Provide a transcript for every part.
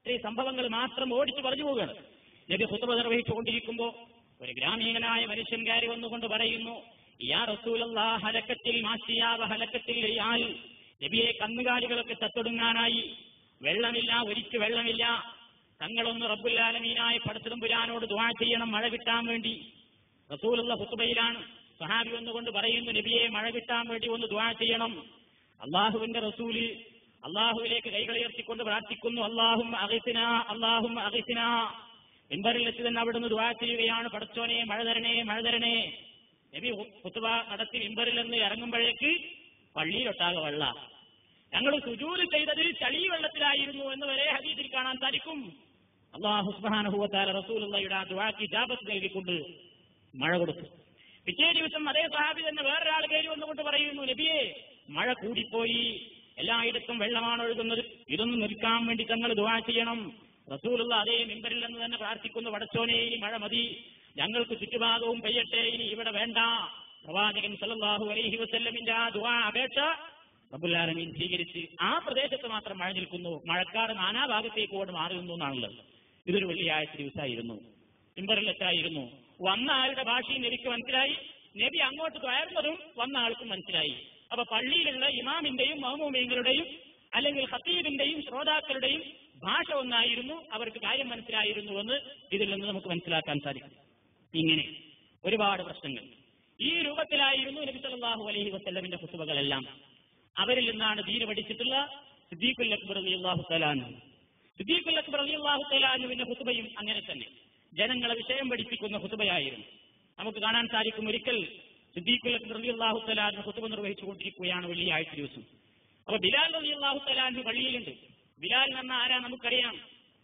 ഇത്രയും സംഭവങ്ങൾ മാത്രം ഓടിച്ചു പറഞ്ഞു പോവുകയാണ് നബി ഹുത്തുബ നിർവഹിച്ചുകൊണ്ടിരിക്കുമ്പോൾ ഒരു ഗ്രാമീണനായ മനുഷ്യൻ കയറി വന്നുകൊണ്ട് പറയുന്നു യാ റസൂലല്ലാ ഹലക്കത്തിൽ മാസിയാവ ഹലക്കത്തിൽ ഇയാൾ നബിയെ കന്നുകാലികളൊക്കെ ചത്തൊടുങ്ങാനായി വെള്ളമില്ല ഒരിക്കു വെള്ളമില്ല തങ്ങളൊന്ന് റബ്ബുല്ലാലമീനായ പടച്ചിടമ്പുരാനോട് ദുആ ചെയ്യണം മഴ കിട്ടാൻ വേണ്ടി റസൂലുള്ള ഹുത്തുബയിലാണ് സഹാബി ഒന്നുകൊണ്ട് പറയുന്നു നബിയെ മഴ കിട്ടാൻ വേണ്ടി ഒന്ന് ദുആ ചെയ്യണം അള്ളാഹുവിന്റെ റസൂല് അള്ളാഹുവിലേക്ക് കൈകളുയർത്തിക്കൊണ്ട് പ്രാർത്ഥിക്കുന്നു അള്ളാഹും അഗിസിന അള്ളാഹും അഗിസിന മിമ്പറിൽ വെച്ച് തന്നെ അവിടുന്ന് ദുആ ചെയ്യുകയാണ് പടച്ചോനെ മഴ തരണേ മഴ തരണേ നബി കുത്തുബ നടത്തി മിമ്പറിൽ നിന്ന് ഇറങ്ങുമ്പോഴേക്ക് പള്ളിയിലൊട്ടാകെ വെള്ള ഞങ്ങൾ സുജൂല് ചെയ്തത് ചളി വെള്ളത്തിലായിരുന്നു എന്ന് വരെ ഹദീസിൽ കാണാൻ സാധിക്കും അള്ളാഹു സുബ്ഹാനഹുവതാല റസൂലുള്ളയുടെ ആ ദുആക്ക് ഇജാബത്ത് നൽകിക്കൊണ്ട് മഴ കൊടുത്തു പിറ്റേ ദിവസം അതേ സഹാബി തന്നെ വേറൊരാൾ കയറി വന്നുകൊണ്ട് പറയുന്നു നബിയെ മഴ കൂടിപ്പോയി എല്ലായിടത്തും വെള്ളമാണ് ഒഴുകുന്നത് ഇതൊന്നും നിൽക്കാൻ വേണ്ടി തങ്ങൾ ദുആ ചെയ്യണം റസൂലുള്ള അതേ മിമ്പറിൽ നിന്ന് തന്നെ പ്രാർത്ഥിക്കുന്നു വടച്ചോനെ ഇനി മഴ മതി ഞങ്ങൾക്ക് ചുറ്റുഭാഗവും പെയ്യട്ടെ ഇനി ഇവിടെ വേണ്ട പ്രവാചകൻ സല്ലല്ലാഹു അലൈഹി വസല്ലമിന്റെ ആ ദുആ അപേക്ഷ റബ്ബുല്ലാലമീൻ സ്വീകരിച്ച് ആ പ്രദേശത്ത് മാത്രം മഴ നിൽക്കുന്നു മഴക്കാട് നാനാഭാഗത്തേക്ക് കൊണ്ട് മാറി നിന്നു എന്നാണുള്ളത് ഇതൊരു വെള്ളിയാഴ്ച ദിവസമായിരുന്നു മിമ്പറിൽ വെച്ചായിരുന്നു വന്ന ആളുടെ ഭാഷയും നബിക്ക് മനസ്സിലായി നബി അങ്ങോട്ട് കയറുന്നതും വന്ന ആൾക്കും മനസ്സിലായി അപ്പൊ പള്ളിയിലുള്ള ഇമാമിന്റെയും മഹമൂമിയങ്ങളുടെയും അല്ലെങ്കിൽ ഹത്തീബിന്റെയും ശ്രോതാക്കളുടെയും ഭാഷ ഒന്നായിരുന്നു അവർക്ക് കാര്യം മനസ്സിലായിരുന്നു എന്ന് ഇതിൽ നിന്ന് നമുക്ക് മനസ്സിലാക്കാൻ സാധിക്കും ഇങ്ങനെ ഒരുപാട് പ്രശ്നങ്ങൾ ഈ രൂപത്തിലായിരുന്നു നബി സല്ലല്ലാഹു അലൈഹി വസല്ലമിന്റെ കുത്തുബകളെല്ലാം അവരിൽ നിന്നാണ് ദീന് പഠിച്ചിട്ടുള്ള സിദ്ദീഖുൽ അക്ബർ റളിയല്ലാഹു തആലാനു സിദ്ദീഖുൽ അക്ബർ റളിയല്ലാഹു തആലാനുവിന്റെ കുത്തുബയും അങ്ങനെ തന്നെ ജനങ്ങളെ വിഷയം പഠിപ്പിക്കുന്ന കുത്തുബയായിരുന്നു നമുക്ക് കാണാൻ സാധിക്കും ഒരിക്കൽ സിദ്ദീഖുൽ അക്ബർ റളിയല്ലാഹു തആലാനു കുത്തുബ നിർവഹിച്ചുകൊണ്ടിരിക്കുകയാണ് വെള്ളിയാഴ്ച ദിവസം അപ്പൊ ബിലാൽ റളിയല്ലാഹു തആലാനു പള്ളിയിലുണ്ട് ബിലാൽ എന്ന ആരാ നമുക്കറിയാം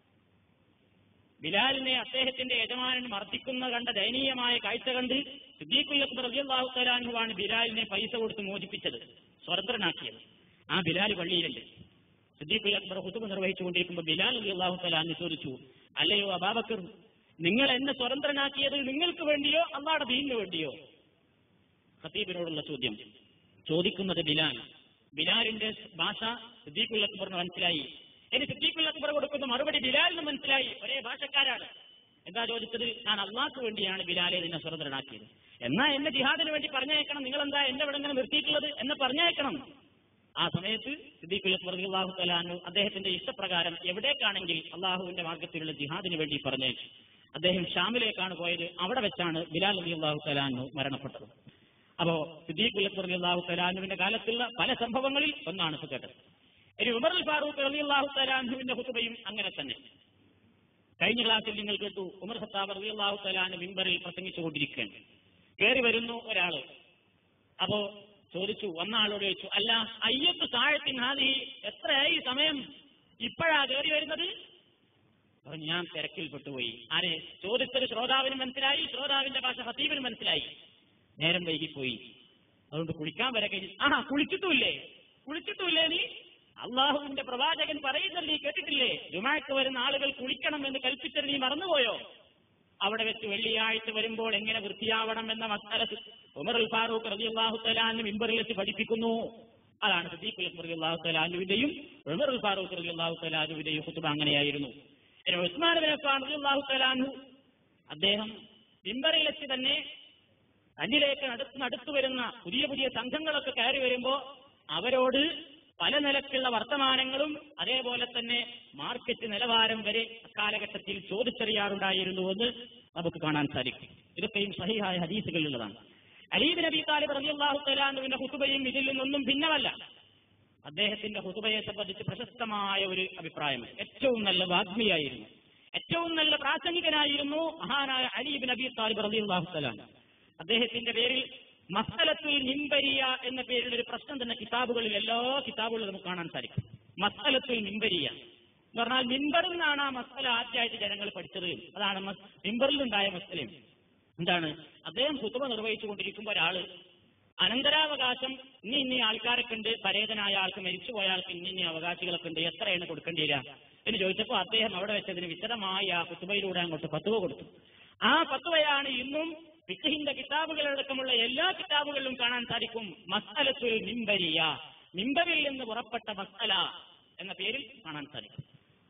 ബിലാലിനെ അദ്ദേഹത്തിന്റെ യജമാനൻ മർദ്ദിക്കുന്ന കണ്ട ദയനീയമായ കാഴ്ച കണ്ട് സിദ്ദീഖുൽ അക്ബർ റളിയല്ലാഹു തആലാനുവാണ് ബിലാലിനെ പൈസ കൊടുത്ത് മോചിപ്പിച്ചത് സ്വതന്ത്രനാക്കിയത് ആ ബിലാൽ പള്ളിയിലുണ്ട് സിദ്ദീഖുൽ അക്ബർ ഹുതുബ നിർവഹിച്ചുകൊണ്ടിരിക്കുമ്പോൾ ബിലാൽ റളിയല്ലാഹു തആലാനു ചോദിച്ചു അല്ലയോ അബാബക്കർ നിങ്ങൾ എന്നെ സ്വതന്ത്രനാക്കിയത് നിങ്ങൾക്ക് വേണ്ടിയോ അള്ളാടെ ദീനിന് വേണ്ടിയോ ഖത്തീബിനോടുള്ള ചോദ്യം ചോദിക്കുന്നത് ബിലാൽ ബിലാലിന്റെ ഭാഷ സിദ്ദീഖുൽ അക്ബറിന് മനസ്സിലായി ഇനി സിദ്ദീഖുൽ അക്ബർ കൊടുക്കുന്ന മറുപടി ബിലാലിന് മനസ്സിലായി ഒരേ ഭാഷക്കാരാണ് എന്താ ചോദിച്ചത് ഞാൻ അള്ളാഹ്ക്ക് വേണ്ടിയാണ് ബിലാലെ നിന്നെ സ്വതന്ത്രനാക്കിയത് എന്നാ എന്നെ ജിഹാദിന് വേണ്ടി പറഞ്ഞയക്കണം നിങ്ങൾ എന്താ എന്നെ ഇവിടെ ഇങ്ങനെ നിർത്തിയിട്ടുള്ളത് എന്നെ പറഞ്ഞയക്കണം ആ സമയത്ത് സിദ്ദീഖുൽ അക്ബർ അള്ളാഹു തലാനു അദ്ദേഹത്തിന്റെ ഇഷ്ടപ്രകാരം എവിടേക്കാണെങ്കിൽ അള്ളാഹുവിന്റെ മാർഗത്തിലുള്ള ജിഹാദിന് വേണ്ടി പറഞ്ഞയച്ചു അദ്ദേഹം ഷാമിലേക്കാണ് പോയത് അവിടെ വെച്ചാണ് ബിലാൽ അലി അള്ളാഹു തലാനു മരണപ്പെട്ടത് അപ്പോ സിദ്ദീഖുൽ അക്ബർ അള്ളാഹു തലാനുവിന്റെ കാലത്തുള്ള പല സംഭവങ്ങളിൽ ഒന്നാണ് ഇപ്പൊ കേട്ടത് ഇനി ഉമർ അൽ ഫാറൂഖ് അലി അള്ളാഹു തലാനുവിന്റെ ഹുത്തുബയും അങ്ങനെ തന്നെ കഴിഞ്ഞ ക്ലാസ്സിൽ നിങ്ങൾ കേട്ടു ഉമർ ഖത്താബ് അലി അള്ളാഹു തലാന് മിമ്പറിൽ പ്രസംഗിച്ചുകൊണ്ടിരിക്കുകയാണ് കയറി വരുന്നു ഒരാള് അപ്പോ ചോദിച്ചു വന്ന ആളോട് ചോദിച്ചു അല്ല അയ്യത്ത് താഴത്തിൻ ഹാദി എത്രയായി സമയം ഇപ്പോഴാ കയറി വരുന്നത് പറഞ്ഞു ഞാൻ തിരക്കിൽ പെട്ടുപോയി ആരെ ചോദിച്ചത് ശ്രോതാവിന് മനസ്സിലായി ശ്രോതാവിന്റെ ഭാഷ ഹത്തീബിന് മനസ്സിലായി നേരം വൈകിപ്പോയി അതുകൊണ്ട് കുളിക്കാൻ വരെ കഴിഞ്ഞു ആ കുളിച്ചിട്ടുമില്ലേ കുളിച്ചിട്ടുമില്ലേ നീ അള്ളാഹുവിന്റെ പ്രവാചകൻ പറയുന്നത് നീ കേട്ടിട്ടില്ലേ ജുമാക്ക് വരുന്ന ആളുകൾ കുളിക്കണം എന്ന് കൽപ്പിച്ചത് നീ മറന്നുപോയോ അവിടെ വെച്ച് വെള്ളിയാഴ്ച വരുമ്പോൾ എങ്ങനെ വൃത്തിയാവണം എന്ന മസാല ഉമർ അൽ ഫാറൂഖ് റബി അള്ളാഹു തലാന് മിമ്പറിൽ വെച്ച് പഠിപ്പിക്കുന്നു അതാണ് സദീഖുൽ അക്ബർ റബി അള്ളാഹു തലാനുവിന്റെയും ഉമർ അൽ ഫാറൂഖ് റബി അള്ളാഹു തലാനുവിന്റെയും ഹുത്തുബ അങ്ങനെയായിരുന്നു ഇനി ഉസ്മാൻ ബിൻ അഫ്ഫാൻ റബി അള്ളാഹു തലാനു അദ്ദേഹം മിമ്പറിൽ വെച്ച് തന്നെ തന്നിലേക്ക് അടുത്ത് അടുത്തു വരുന്ന പുതിയ പുതിയ സംഘങ്ങളൊക്കെ കയറി വരുമ്പോ അവരോട് പല നിലക്കുള്ള വർത്തമാനങ്ങളും അതേപോലെ തന്നെ മാർക്കറ്റ് നിലവാരം വരെ അക്കാലഘട്ടത്തിൽ ചോദിച്ചറിയാറുണ്ടായിരുന്നു എന്ന് നമുക്ക് കാണാൻ സാധിക്കും ഇതൊക്കെയും സഹിഹായ ഹദീസുകളിലുള്ളതാണ് അലീബ് നബി താലിബ് റളിയല്ലാഹു തലാനുവിന്റെ ഹുതുബയും ഇതിൽ നിന്നൊന്നും ഭിന്നമല്ല അദ്ദേഹത്തിന്റെ ഹുതുബയെ സംബന്ധിച്ച് പ്രശസ്തമായ ഒരു അഭിപ്രായം ഏറ്റവും നല്ല വാഗ്മിയായിരുന്നു ഏറ്റവും നല്ല പ്രാസംഗികനായിരുന്നു മഹാനായ അലീബ് നബി താലിബ് റളിയല്ലാഹു തലാൻ അദ്ദേഹത്തിന്റെ പേരിൽ മസലത്തുൽ മിമ്പരിയ എന്ന പേരിൽ ഒരു പ്രശ്നം തന്നെ കിതാബുകളിൽ എല്ലാ കിതാബുകളിലും നമുക്ക് കാണാൻ സാധിക്കും മസലത്തുൽ മിമ്പരിയ എന്ന് പറഞ്ഞാൽ മിമ്പറിൽ നിന്നാണ് ആ മസല ആദ്യമായിട്ട് ജനങ്ങൾ പഠിച്ചത് അതാണ് മസ്- മിമ്പറിൽ നിന്നുണ്ടായ മസലയും എന്താണ് അദ്ദേഹം കുത്തുബ നിർവഹിച്ചു കൊണ്ടിരിക്കുമ്പോൾ ഒരാള് അനന്തരാവകാശം ഇനി ഇനി ആൾക്കാരൊക്കെ ഉണ്ട് പരേതനായ ആൾക്ക് മരിച്ചുപോയ ആൾക്ക് ഇനി ഇനി അവകാശികളൊക്കെ ഉണ്ട് എത്രയാണ് കൊടുക്കേണ്ടി വരിക എന്ന് ചോദിച്ചപ്പോൾ അദ്ദേഹം അവിടെ വെച്ചതിന് വിശദമായി ആ കുത്തുബയിലൂടെ അങ്ങോട്ട് പത്തുവ കൊടുത്തു ആ പത്തുവയാണ് ഇന്നും ഫിഖഹിന്റെ കിതാബുകളടക്കമുള്ള എല്ലാ കിതാബുകളിലും കാണാൻ സാധിക്കും മസ്അലത്തുൽ മിമ്പരിയ മിമ്പറിൽ നിന്ന് പുറപ്പെട്ട മസ്അല എന്ന പേരിൽ കാണാൻ സാധിക്കും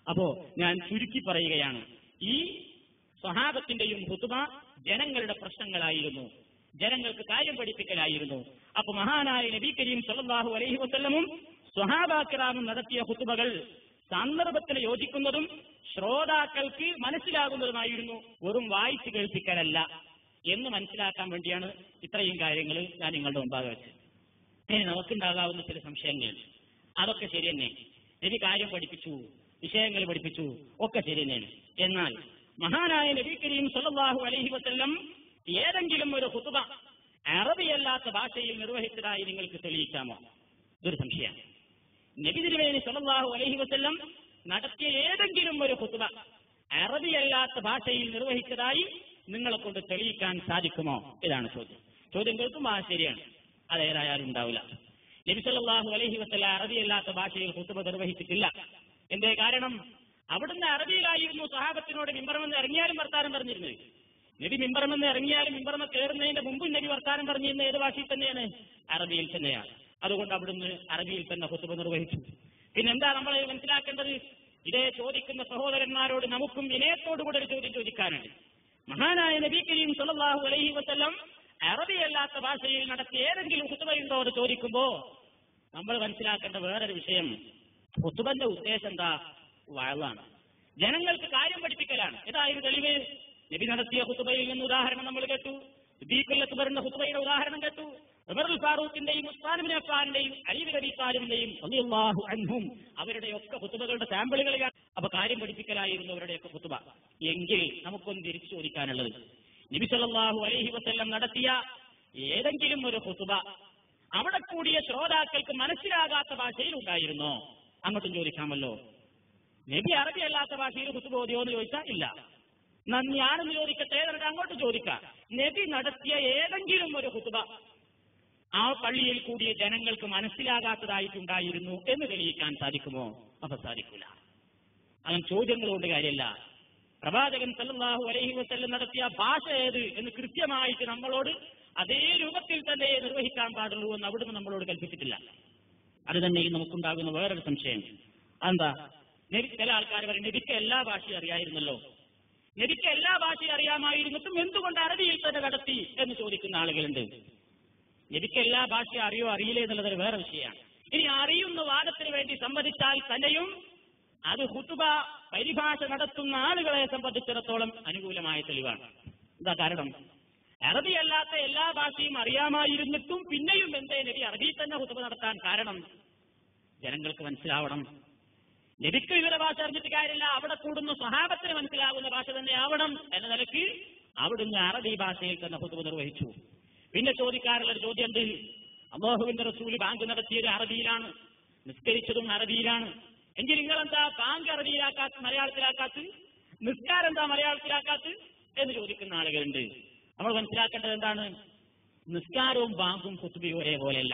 അപ്പോ ഞാൻ ചുരുക്കി പറയുകയാണ് ഈ സ്വഹാബത്തിന്റെയും ഹുതുമ ജനങ്ങളുടെ പ്രശ്നങ്ങളായിരുന്നു ജനങ്ങൾക്ക് കാര്യം പഠിപ്പിക്കലായിരുന്നു അപ്പൊ മഹാനായ നബി കരീം സല്ലല്ലാഹു അലൈഹി വസല്ലമും സ്വഹാബാക്കിറാമും നടത്തിയ ഹുതുബകൾ സന്ദർഭത്തിന് യോജിക്കുന്നതും ശ്രോതാക്കൾക്ക് മനസ്സിലാകുന്നതുമായിരുന്നു വെറും വായിച്ചു കേൾപ്പിക്കലല്ല എന്ന് മനസ്സിലാക്കാൻ വേണ്ടിയാണ് ഇത്രയും കാര്യങ്ങൾ ഞാൻ നിങ്ങളുടെ മുമ്പാകെ വെച്ചത് ഇനി നമുക്കുണ്ടാകാവുന്ന ചില സംശയങ്ങൾ അതൊക്കെ ശരി തന്നെ നബി കാര്യം പഠിപ്പിച്ചു വിഷയങ്ങൾ പഠിപ്പിച്ചു ഒക്കെ ശരി തന്നെയാണ് എന്നാൽ മഹാനായ നബി കരീം സല്ലല്ലാഹു അലൈഹി വസല്ലം ഏതെങ്കിലും ഒരു ഹുതുബ അറബിയല്ലാത്ത ഭാഷയിൽ നിർവഹിച്ചതായി നിങ്ങൾക്ക് തെളിയിക്കാമോ ഇതൊരു സംശയമാണ് നബി തിരുവേനി സല്ലല്ലാഹു അലൈഹി വസല്ലം നടത്തിയ ഏതെങ്കിലും ഒരു ഹുതുബ അറബിയല്ലാത്ത ഭാഷയിൽ നിർവഹിച്ചതായി നിങ്ങളെ കൊണ്ട് തെളിയിക്കാൻ സാധിക്കുമോ ഇതാണ് ചോദ്യം ചോദ്യം കേൾക്കുമ്പോൾ ആ ശരിയാണ് അതേതായാലും ഉണ്ടാവില്ല നബി സല്ലല്ലാഹു അലൈഹി വസല്ല അറബിയല്ലാത്ത ഭാഷയിൽ ഹുതുബ നിർവഹിച്ചിട്ടില്ല എന്തേ കാരണം അവിടുന്ന് അറബിയിലായിരുന്നു സഹാബത്തിനോട് മിമ്പറമെന്ന് ഇറങ്ങിയാലും വർത്താനം പറഞ്ഞിരുന്നത് നബി മിമ്പറമെന്ന് ഇറങ്ങിയാലും മിമ്പറമ കയറുന്നതിന്റെ മുമ്പ് നബി വർത്താനം പറഞ്ഞിരുന്ന ഏത് ഭാഷയിൽ തന്നെയാണ് അറബിയിൽ തന്നെയാണ് അതുകൊണ്ട് അവിടുന്ന് അറബിയിൽ തന്നെ ഹുത്തുബ നിർവഹിച്ചു പിന്നെന്താ നമ്മൾ മനസ്സിലാക്കേണ്ടത് ഇതേ ചോദിക്കുന്ന സഹോദരന്മാരോട് നമുക്കും വിനയത്തോടുകൂടെ ഒരു ചോദ്യം ചോദിക്കാനുണ്ട് മഹാനായ നബി കരീം സല്ലല്ലാഹു അലൈഹി വസല്ലം അറബിയല്ലാത്ത ഭാഷയിൽ നടത്തിയ ഏതെങ്കിലും ഹുത്തുബയുണ്ടോ എന്ന് ചോദിക്കുമ്പോ നമ്മൾ മനസ്സിലാക്കേണ്ട വേറൊരു വിഷയം ഹുത്തുബന്റെ ഉദ്ദേശം എന്താ വഴലാണ് ജനങ്ങൾക്ക് കാര്യം പഠിപ്പിക്കലാണ് ഏതായിരുന്നു തെളിവ് നബി നടത്തിയ ഹുത്തുബയിൽ നിന്ന് ഉദാഹരണം നമ്മൾ കേട്ടു ദീപുല്ലത്തുബറിന്റെ ഹുത്തുബയുടെ ഉദാഹരണം കേട്ടു ഉമറുൽ ഫാറൂഖിന്റെയും ഉസ്മാനുബിൻ അഫ്ഫാനിന്റെയും അലീബ് നബി താലിബിന്റെയും റളിയല്ലാഹു അൻഹും അവരുടെയൊക്കെ ഹുത്തുബകളുടെ സാമ്പിളുകൾ അപ്പൊ കാര്യം പഠിപ്പിക്കലായിരുന്നു അവരുടെയൊക്കെ ഹുത്തുബ എങ്കിൽ നമുക്കൊന്ന് തിരിച്ചു ചോദിക്കാനുള്ളത് നബി സല്ലല്ലാഹു അലൈഹി വസല്ലം നടത്തിയ ഏതെങ്കിലും ഒരു ഹുത്തുബ അവിടെ കൂടിയ ശ്രോതാക്കൾക്ക് മനസ്സിലാകാത്ത ഭാഷയിൽ ഉണ്ടായിരുന്നോ അങ്ങോട്ടും ചോദിക്കാമല്ലോ നബി അറബി അല്ലാത്ത ഭാഷയിൽ ഹുത്തുബ ഓതിയോ എന്ന് ചോദിച്ചാൽ ഇല്ല എന്നാ ഞാനൊന്ന് ചോദിക്കട്ടെ എന്നിട്ട് അങ്ങോട്ട് ചോദിക്കാം നബി നടത്തിയ ഏതെങ്കിലും ഒരു ഹുത്തുബ ആ പള്ളിയിൽ കൂടിയ ജനങ്ങൾക്ക് മനസ്സിലാകാത്തതായിട്ടുണ്ടായിരുന്നു എന്ന് തെളിയിക്കാൻ സാധിക്കുമോ അപ്പൊ സാധിക്കില്ല അങ്ങനെ ചോദ്യങ്ങൾ കൊണ്ട് കാര്യമില്ല പ്രവാചകൻ സല്ലല്ലാഹു അലൈഹി വസല്ലം നടത്തിയ ഭാഷ ഏത് എന്ന് കൃത്യമായിട്ട് നമ്മളോട് അതേ രൂപത്തിൽ തന്നെ നിർവഹിക്കാൻ പാടുള്ളൂ എന്ന് അവിടുന്ന് നമ്മളോട് കൽപ്പിച്ചിട്ടില്ല അത് തന്നെ നമുക്കുണ്ടാകുന്ന വേറൊരു സംശയം എന്താ നബി ചില ആൾക്കാർ പറയും നബിക്ക് എല്ലാ ഭാഷയും അറിയായിരുന്നല്ലോ നബിക്ക് എല്ലാ ഭാഷയും അറിയാമായിരുന്നിട്ടും എന്തുകൊണ്ട് അറബിയിൽ തന്നെ നടത്തി എന്ന് ചോദിക്കുന്ന ആളുകളുണ്ട് നബിക്ക് എല്ലാ ഭാഷയും അറിയോ അറിയില്ലേ എന്നുള്ളത് വേറെ വിഷയമാണ് ഇനി അറിയുന്ന വാദത്തിന് വേണ്ടി സമ്മതിച്ചാൽ തന്നെയും അത് ഹുത്തുബ പരിഭാഷ നടത്തുന്ന ആളുകളെ സംബന്ധിച്ചിടത്തോളം അനുകൂലമായ തെളിവാണ് എന്താ കാരണം അറബി അല്ലാത്ത എല്ലാ ഭാഷയും അറിയാമായിരുന്നിട്ടും പിന്നെയും എന്തേ നബി അറബിയിൽ തന്നെ ഹുത്തുബ നടത്താൻ കാരണം ജനങ്ങൾക്ക് മനസ്സിലാവണം നബിക്ക് വിവര ഭാഷ അറിഞ്ഞിട്ട് കാര്യമില്ല അവിടെ കൂടുന്ന സ്വഹാബത്തിന് മനസ്സിലാകുന്ന ഭാഷ തന്നെ ആവണം എന്ന നിലയ്ക്ക് അവിടുന്ന് അറബി ഭാഷയിൽ തന്നെ ഹുത്തുബ നിർവഹിച്ചു പിന്നെ ചോദിക്കാറുള്ള ഒരു ചോദ്യം ഉണ്ട് അള്ളാഹുവിന്റെ റസൂല് ബാങ്ക് നടത്തിയത് അറബിയിലാണ് നിസ്കരിച്ചതും അറബിയിലാണ് എങ്കിൽ നിങ്ങളെന്താ ബാങ്ക് അറബിയിലാക്കാത്ത മലയാളത്തിലാക്കാത്ത നിസ്കാരം എന്താ മലയാളത്തിലാക്കാത്ത എന്ന് ചോദിക്കുന്ന ആളുകളുണ്ട് നമ്മൾ മനസ്സിലാക്കേണ്ടത് എന്താണ് നിസ്കാരവും ബാങ്കും കുത്തുബിയും ഒരേപോലെയല്ല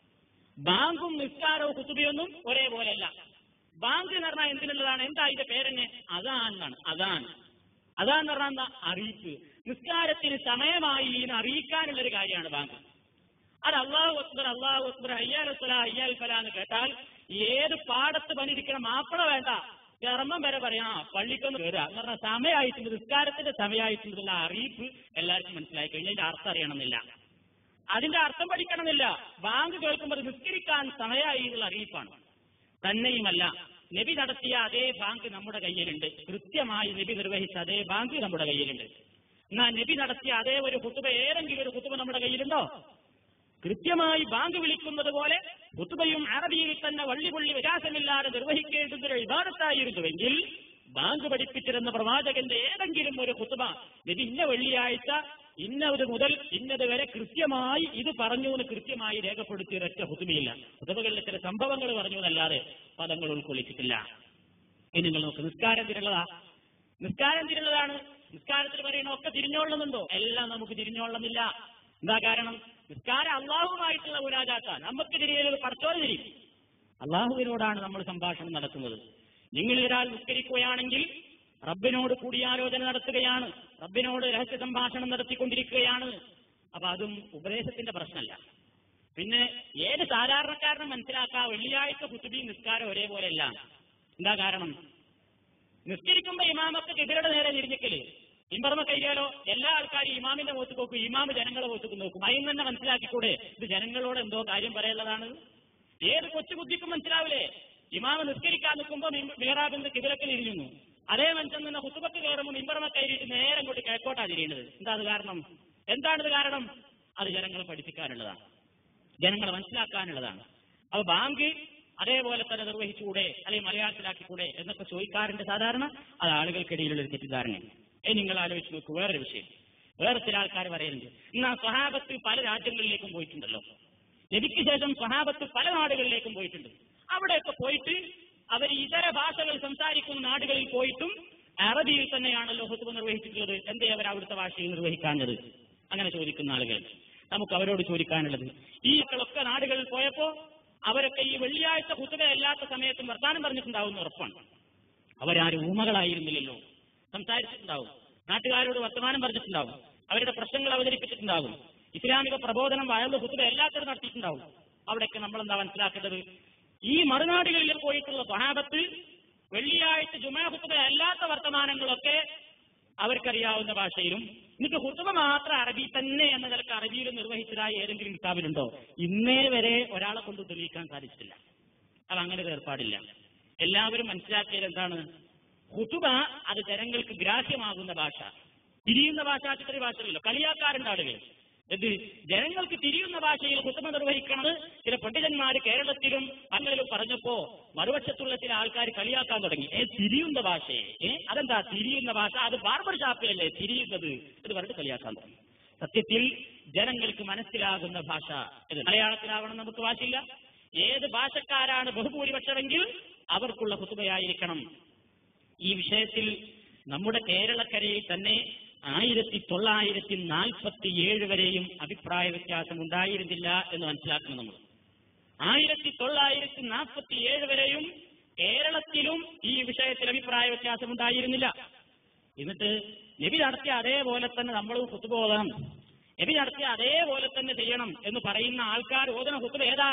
ബാങ്കും നിസ്കാരവും കുത്തുബിയൊന്നും ഒരേപോലെയല്ല ബാങ്ക് എന്ന് പറഞ്ഞാൽ എന്തിനുള്ളതാണ് എന്താ ഇതിന്റെ പേരെന്നെ അതാന്നാണ് അതാണ് അതാന്ന് പറഞ്ഞാൽ എന്താ അറിയിപ്പ് നിസ്കാരത്തിന് സമയമായി എന്ന് അറിയിക്കാനുള്ള ഒരു കാര്യമാണ് ബാങ്ക് അത് അള്ളാഹു അക്ബർ അള്ളാഹു അക്ബർ അയ്യാൽ ഫല അയ്യാൽ ഫല എന്ന് കേട്ടാൽ ഏത് പാടത്ത് പണിയിരിക്കണം മാപ്പിള വേണ്ട ചർമ്മം വരെ പറയാം ആ പള്ളിക്കൊന്ന് കയറുക എന്ന് പറഞ്ഞാൽ സമയമായിട്ടുണ്ട് നിസ്കാരത്തിന്റെ സമയമായിട്ടുള്ള അറിയിപ്പ് എല്ലാവർക്കും മനസ്സിലായി കഴിഞ്ഞാൽ അതിന്റെ അർത്ഥം അറിയണമെന്നില്ല അതിന്റെ അർത്ഥം പഠിക്കണമെന്നില്ല ബാങ്ക് കേൾക്കുമ്പോൾ നിസ്കരിക്കാൻ സമയമായി എന്നുള്ള അറിയിപ്പാണ് തന്നെയുമല്ല നബി നടത്തിയ അതേ ബാങ്ക് നമ്മുടെ കയ്യിലുണ്ട് കൃത്യമായി നബി നിർവഹിച്ച അതേ ബാങ്ക് നമ്മുടെ കയ്യിലുണ്ട് എന്നാൽ നബി നടത്തിയ അതേ ഒരു കുത്തുബ ഏതെങ്കിലും ഒരു കുത്തുബ നമ്മുടെ കയ്യിലുണ്ടോ കൃത്യമായി ബാങ്ക് വിളിക്കുന്നത് പോലെ കുത്തുബയും അറബിയിൽ തന്നെ വള്ളിപുള്ളി വികാസമില്ലാതെ നിർവഹിക്കേണ്ടുന്ന ഒരു വിവാദത്തായിരുന്നുവെങ്കിൽ ബാങ്ക് പഠിപ്പിച്ചിരുന്ന പ്രവാചകന്റെ ഏതെങ്കിലും ഒരു കുത്തുബ നബി ഇന്ന വെള്ളിയാഴ്ച ഇന്ന ഒരു മുതൽ ഇന്നത് വരെ കൃത്യമായി ഇത് പറഞ്ഞു എന്ന് കൃത്യമായി രേഖപ്പെടുത്തിയ ഒരൊറ്റ ഹുതുമയില്ല ഹുതുമകളിലെ ചില സംഭവങ്ങൾ പറഞ്ഞു എന്നല്ലാതെ പദങ്ങൾ ഉൾക്കൊള്ളിച്ചിട്ടില്ല ഇനി നിങ്ങൾ നോക്ക് നിസ്കാരം തിരുള്ളതാ നിസ്കാരം തിരുള്ളതാണ് നിസ്കാരത്തിൽ പറയുന്ന ഒക്കെ തിരിഞ്ഞോളണമെന്നുണ്ടോ എല്ലാം നമുക്ക് തിരിഞ്ഞോളണമെന്നില്ല എന്താ കാരണം നിസ്കാരം അള്ളാഹുമായിട്ടുള്ള മുരാജാത്ത നമുക്ക് തിരിയുന്നത് പടച്ചോറ് തിരിയും അള്ളാഹുവിനോടാണ് നമ്മൾ സംഭാഷണം നടത്തുന്നത് നിങ്ങൾ ഒരാൾ നിസ്കരിക്കുകയാണെങ്കിൽ റബ്ബിനോട് കൂടിയാലോചന നടത്തുകയാണ് റബ്ബിനോട് രഹസ്യ സംഭാഷണം നടത്തിക്കൊണ്ടിരിക്കുകയാണ് അപ്പൊ അതും ഉപദേശത്തിന്റെ പ്രശ്നമല്ല പിന്നെ ഏത് സാധാരണക്കാരനും മനസ്സിലാക്കാം വെള്ളിയാഴ്ച കുത്തുബി നിസ്കാരം ഒരേപോലെയല്ല എന്താ കാരണം നിസ്കരിക്കുമ്പോ ഇമാമൊക്കെ കിബിലയുടെ നേരെ തിരിഞ്ഞിക്കല് ഇമ്പർമ കൈകാലോ എല്ലാ ആൾക്കാരും ഇമാമിന്റെ മുഖത്ത് നോക്കും ഇമാമ് ജനങ്ങളെ മുഖത്ത് നോക്കും അതിന് തന്നെ മനസ്സിലാക്കിക്കൂടെ ഇത് ജനങ്ങളോട് എന്തോ കാര്യം പറയാനുള്ളതാണ് ഏത് കൊച്ചു ബുദ്ധിക്കും മനസ്സിലാവില്ലേ ഇമാമ് നിസ്കരിക്കാൻ നിൽക്കുമ്പോൾ മേറാബിന്റെ കിബിലക്കൽ ഇരിഞ്ഞു അതേ മനുഷ്യൻ നിന്ന് ഹുത്തുബക്ക് കയറുമ്പോൾ ഇമ്പറമ കയറിയിട്ട് നേരം കൊണ്ട് കിഴക്കോട്ടാ തിരിയേണ്ടത് എന്താ അത് കാരണം എന്താണിത് കാരണം അത് ജനങ്ങളെ പഠിപ്പിക്കാനുള്ളതാണ് ജനങ്ങളെ മനസ്സിലാക്കാനുള്ളതാണ് അപ്പൊ ബാങ്ക് അതേപോലെ തന്നെ നിർവഹിച്ചുകൂടെ അല്ലെങ്കിൽ മലയാളത്തിലാക്കിക്കൂടെ എന്നൊക്കെ ചോദിക്കാറുണ്ട് സാധാരണ അത് ആളുകൾക്കിടയിലുള്ള ഒരു തെറ്റിദ്ധാരണയാണ് ഇനി നിങ്ങൾ ആലോചിച്ച് നോക്കൂ വേറൊരു വിഷയം വേറെ ചില ആൾക്കാർ പറയുന്നുണ്ട് ഇന്ന് സ്വഹാബത്ത് പല രാജ്യങ്ങളിലേക്കും പോയിട്ടുണ്ടല്ലോ നബിക്ക് ശേഷം സ്വഹാബത്ത് പല നാടുകളിലേക്കും പോയിട്ടുണ്ട് അവിടെയൊക്കെ പോയിട്ട് അവർ ഇതര ഭാഷകൾ സംസാരിക്കുന്ന നാടുകളിൽ പോയിട്ടും അറബിയിൽ തന്നെയാണല്ലോ ഹുത്തുബ നിർവഹിച്ചിട്ടുള്ളത് എന്തേ അവർ അവിടുത്തെ ഭാഷയിൽ നിർവഹിക്കാഞ്ഞത് അങ്ങനെ ചോദിക്കുന്ന ആളുകൾ നമുക്ക് അവരോട് ചോദിക്കാനുള്ളത് ഈ മക്കളൊക്കെ നാടുകളിൽ പോയപ്പോ അവരൊക്കെ ഈ വെള്ളിയാഴ്ച ഹുത്തുബ അല്ലാത്ത സമയത്തും വർത്താനം പറഞ്ഞിട്ടുണ്ടാവുന്ന ഉറപ്പാണ് അവരാരും ഊമകളായിരുന്നില്ലല്ലോ സംസാരിച്ചിട്ടുണ്ടാവും നാട്ടുകാരോട് വർത്തമാനം പറഞ്ഞിട്ടുണ്ടാവും അവരുടെ പ്രശ്നങ്ങൾ അവതരിപ്പിച്ചിട്ടുണ്ടാവും ഇസ്ലാമിക പ്രബോധനം വയലു ഹുത്തുബ എല്ലാത്തിനും നടത്തിയിട്ടുണ്ടാവും അവിടെയൊക്കെ നമ്മൾ എന്താ മനസ്സിലാക്കേണ്ടത് ഈ മറുനാടുകളിൽ പോയിട്ടുള്ള സ്വഹാബത്ത് വെള്ളിയാഴ്ച ജുമാ ഹുത്തുബ അല്ലാത്ത വർത്തമാനങ്ങളൊക്കെ അവർക്കറിയാവുന്ന ഭാഷയിലും എന്നിട്ട് ഹുത്തുബ മാത്രം അറബി തന്നെ എന്ന നിലക്ക് അറബിയിൽ നിർവഹിച്ചതായി ഏതെങ്കിലും കിതാബിലുണ്ടോ ഇന്നേ വരെ ഒരാളെ കൊണ്ട് തെളിയിക്കാൻ സാധിച്ചിട്ടില്ല അത് അങ്ങനെ ഒരു ഏർപ്പാടില്ല എല്ലാവരും മനസ്സിലാക്കിയത് എന്താണ് ഹുതുബ അത് ജനങ്ങൾക്ക് ഗ്രാഹ്യമാകുന്ന ഭാഷ തിരിയുന്ന ഭാഷ ചിത്ര ഭാഷയിലല്ലോ കളിയാക്കാറുണ്ട് ആളുകൾ ഇത് ജനങ്ങൾക്ക് തിരിയുന്ന ഭാഷയിൽ ഹുത്തുബ നിർവഹിക്കണത് ചില പണ്ഡിതന്മാർ കേരളത്തിലും തങ്ങളിലും പറഞ്ഞപ്പോ മറുവശത്തുള്ള ചില ആൾക്കാർ കളിയാക്കാൻ തുടങ്ങി ഏ തിരിയുന്ന ഭാഷയെ ഏ അതെന്താ തിരിയുന്ന ഭാഷ അത് ബാർബർ ഷാപ്പിലല്ലേ തിരിയുന്നത് എന്ന് പറഞ്ഞിട്ട് കളിയാക്കാൻ തുടങ്ങി സത്യത്തിൽ ജനങ്ങൾക്ക് മനസ്സിലാകുന്ന ഭാഷ ഇത് മലയാളത്തിലാവണം നമുക്ക് ഭാഷയില്ല ഏത് ഭാഷക്കാരാണ് ബഹുഭൂരിപക്ഷമെങ്കിൽ അവർക്കുള്ള ഹുതുബയായിരിക്കണം ഈ വിഷയത്തിൽ നമ്മുടെ കേരളക്കരയിൽ തന്നെ ആയിരത്തി തൊള്ളായിരത്തി നാൽപ്പത്തി ഏഴ് വരെയും അഭിപ്രായ വ്യത്യാസം ഉണ്ടായിരുന്നില്ല എന്ന് മനസ്സിലാക്കണം നമ്മൾ ആയിരത്തി തൊള്ളായിരത്തി നാൽപ്പത്തി ഏഴ് വരെയും കേരളത്തിലും ഈ വിഷയത്തിൽ അഭിപ്രായ വ്യത്യാസം ഉണ്ടായിരുന്നില്ല എന്നിട്ട് നബി നടത്തിയ അതേപോലെ തന്നെ നമ്മൾ കുത്തുബ ഓതണം നബി നടത്തിയ അതേപോലെ തന്നെ ചെയ്യണം എന്ന് പറയുന്ന ആൾക്കാർ ഓതണ കുത്തുബ ഏതാ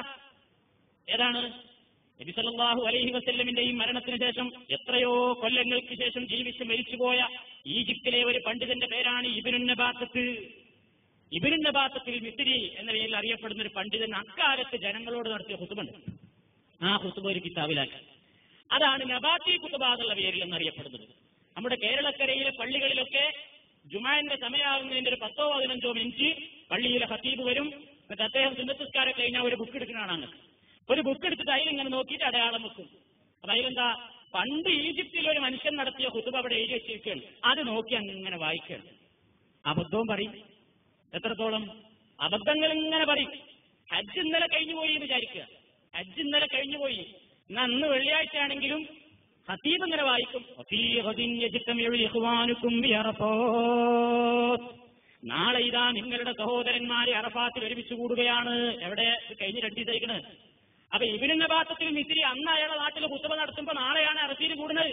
ഏതാണ് നബി സല്ലല്ലാഹു അലൈഹി വസല്ലമിന്റെയും മരണത്തിന് ശേഷം എത്രയോ കൊല്ലങ്ങൾക്ക് ശേഷം ജീവിച്ച് മരിച്ചുപോയ ഈജിപ്തിലെ ഒരു പണ്ഡിതന്റെ പേരാണ് ഇബിനുന്നബാത്തത്ത് ഇബിനുന്നബാത്തത്തിൽ മിത്തിരി എന്ന പേരിൽ അറിയപ്പെടുന്ന ഒരു പണ്ഡിതൻ അക്കാലത്ത് ജനങ്ങളോട് നടത്തിയ ഹുത്തുബുണ്ട് ആ ഹുത്തുബ ഒരു കിതാബിലാക്കി അതാണ് നബാത്തി കുത്തുബ എന്നുള്ള പേരിൽ എന്നറിയപ്പെടുന്നത് നമ്മുടെ കേരളക്കരയിലെ പള്ളികളിലൊക്കെ ജുമാന്റെ സമയമാകുന്നതിന്റെ ഒരു പത്തോ പതിനഞ്ചോ മിനിറ്റ് പള്ളിയിലെ ഹത്തീബ് വരും എന്നിട്ട് അദ്ദേഹം സുന്നത്തസ്കാരം കഴിഞ്ഞാൽ ഒരു ബുക്ക് എടുക്കുന്നതാണ് അങ്ങ് ഒരു ബുക്ക് എടുത്തിട്ട് അതിലിങ്ങനെ നോക്കിയിട്ട് അടയാളം വെക്കും അപ്പൊ അതിലെന്താ പണ്ട് ഈജിപ്തിൽ ഒരു മനുഷ്യൻ നടത്തിയ ഹുതുബ അവിടെ എഴുതി വെച്ചിരിക്കുകയാണ് അത് നോക്കി അങ്ങനെ വായിക്കുകയാണ് അബദ്ധവും പറയും എത്രത്തോളം അബദ്ധങ്ങൾ ഇങ്ങനെ പറയും ഹജ്ജ് ഇന്നലെ കഴിഞ്ഞു പോയി എന്ന് വിചാരിക്കുക ഹജ്ജ് ഇന്നലെ കഴിഞ്ഞു പോയി എന്നാ അന്ന് വെള്ളിയാഴ്ച ആണെങ്കിലും ഹത്തീബ് ഇങ്ങനെ വായിക്കും "വഫീ ഗദിൻ യജ്തമിഉ ഇഖ്വാനുക്കും ബിഅറഫാത്ത്." നാളെ ഇതാ നിങ്ങളുടെ സഹോദരന്മാരെ അറഫാത്തിൽ ഒരുമിച്ച് കൂടുകയാണ് എവിടെ ഇത് കഴിഞ്ഞ് രണ്ട് ദിവസമായിക്കണ് അപ്പൊ ഇവരിന്റെ ഭാഗത്തിൽ മിത്തിരി അന്ന് അയാളെ നാട്ടിൽ കുത്തുബ നടത്തുമ്പോ നാളെയാണ് അറസിയിൽ കൂടുന്നത്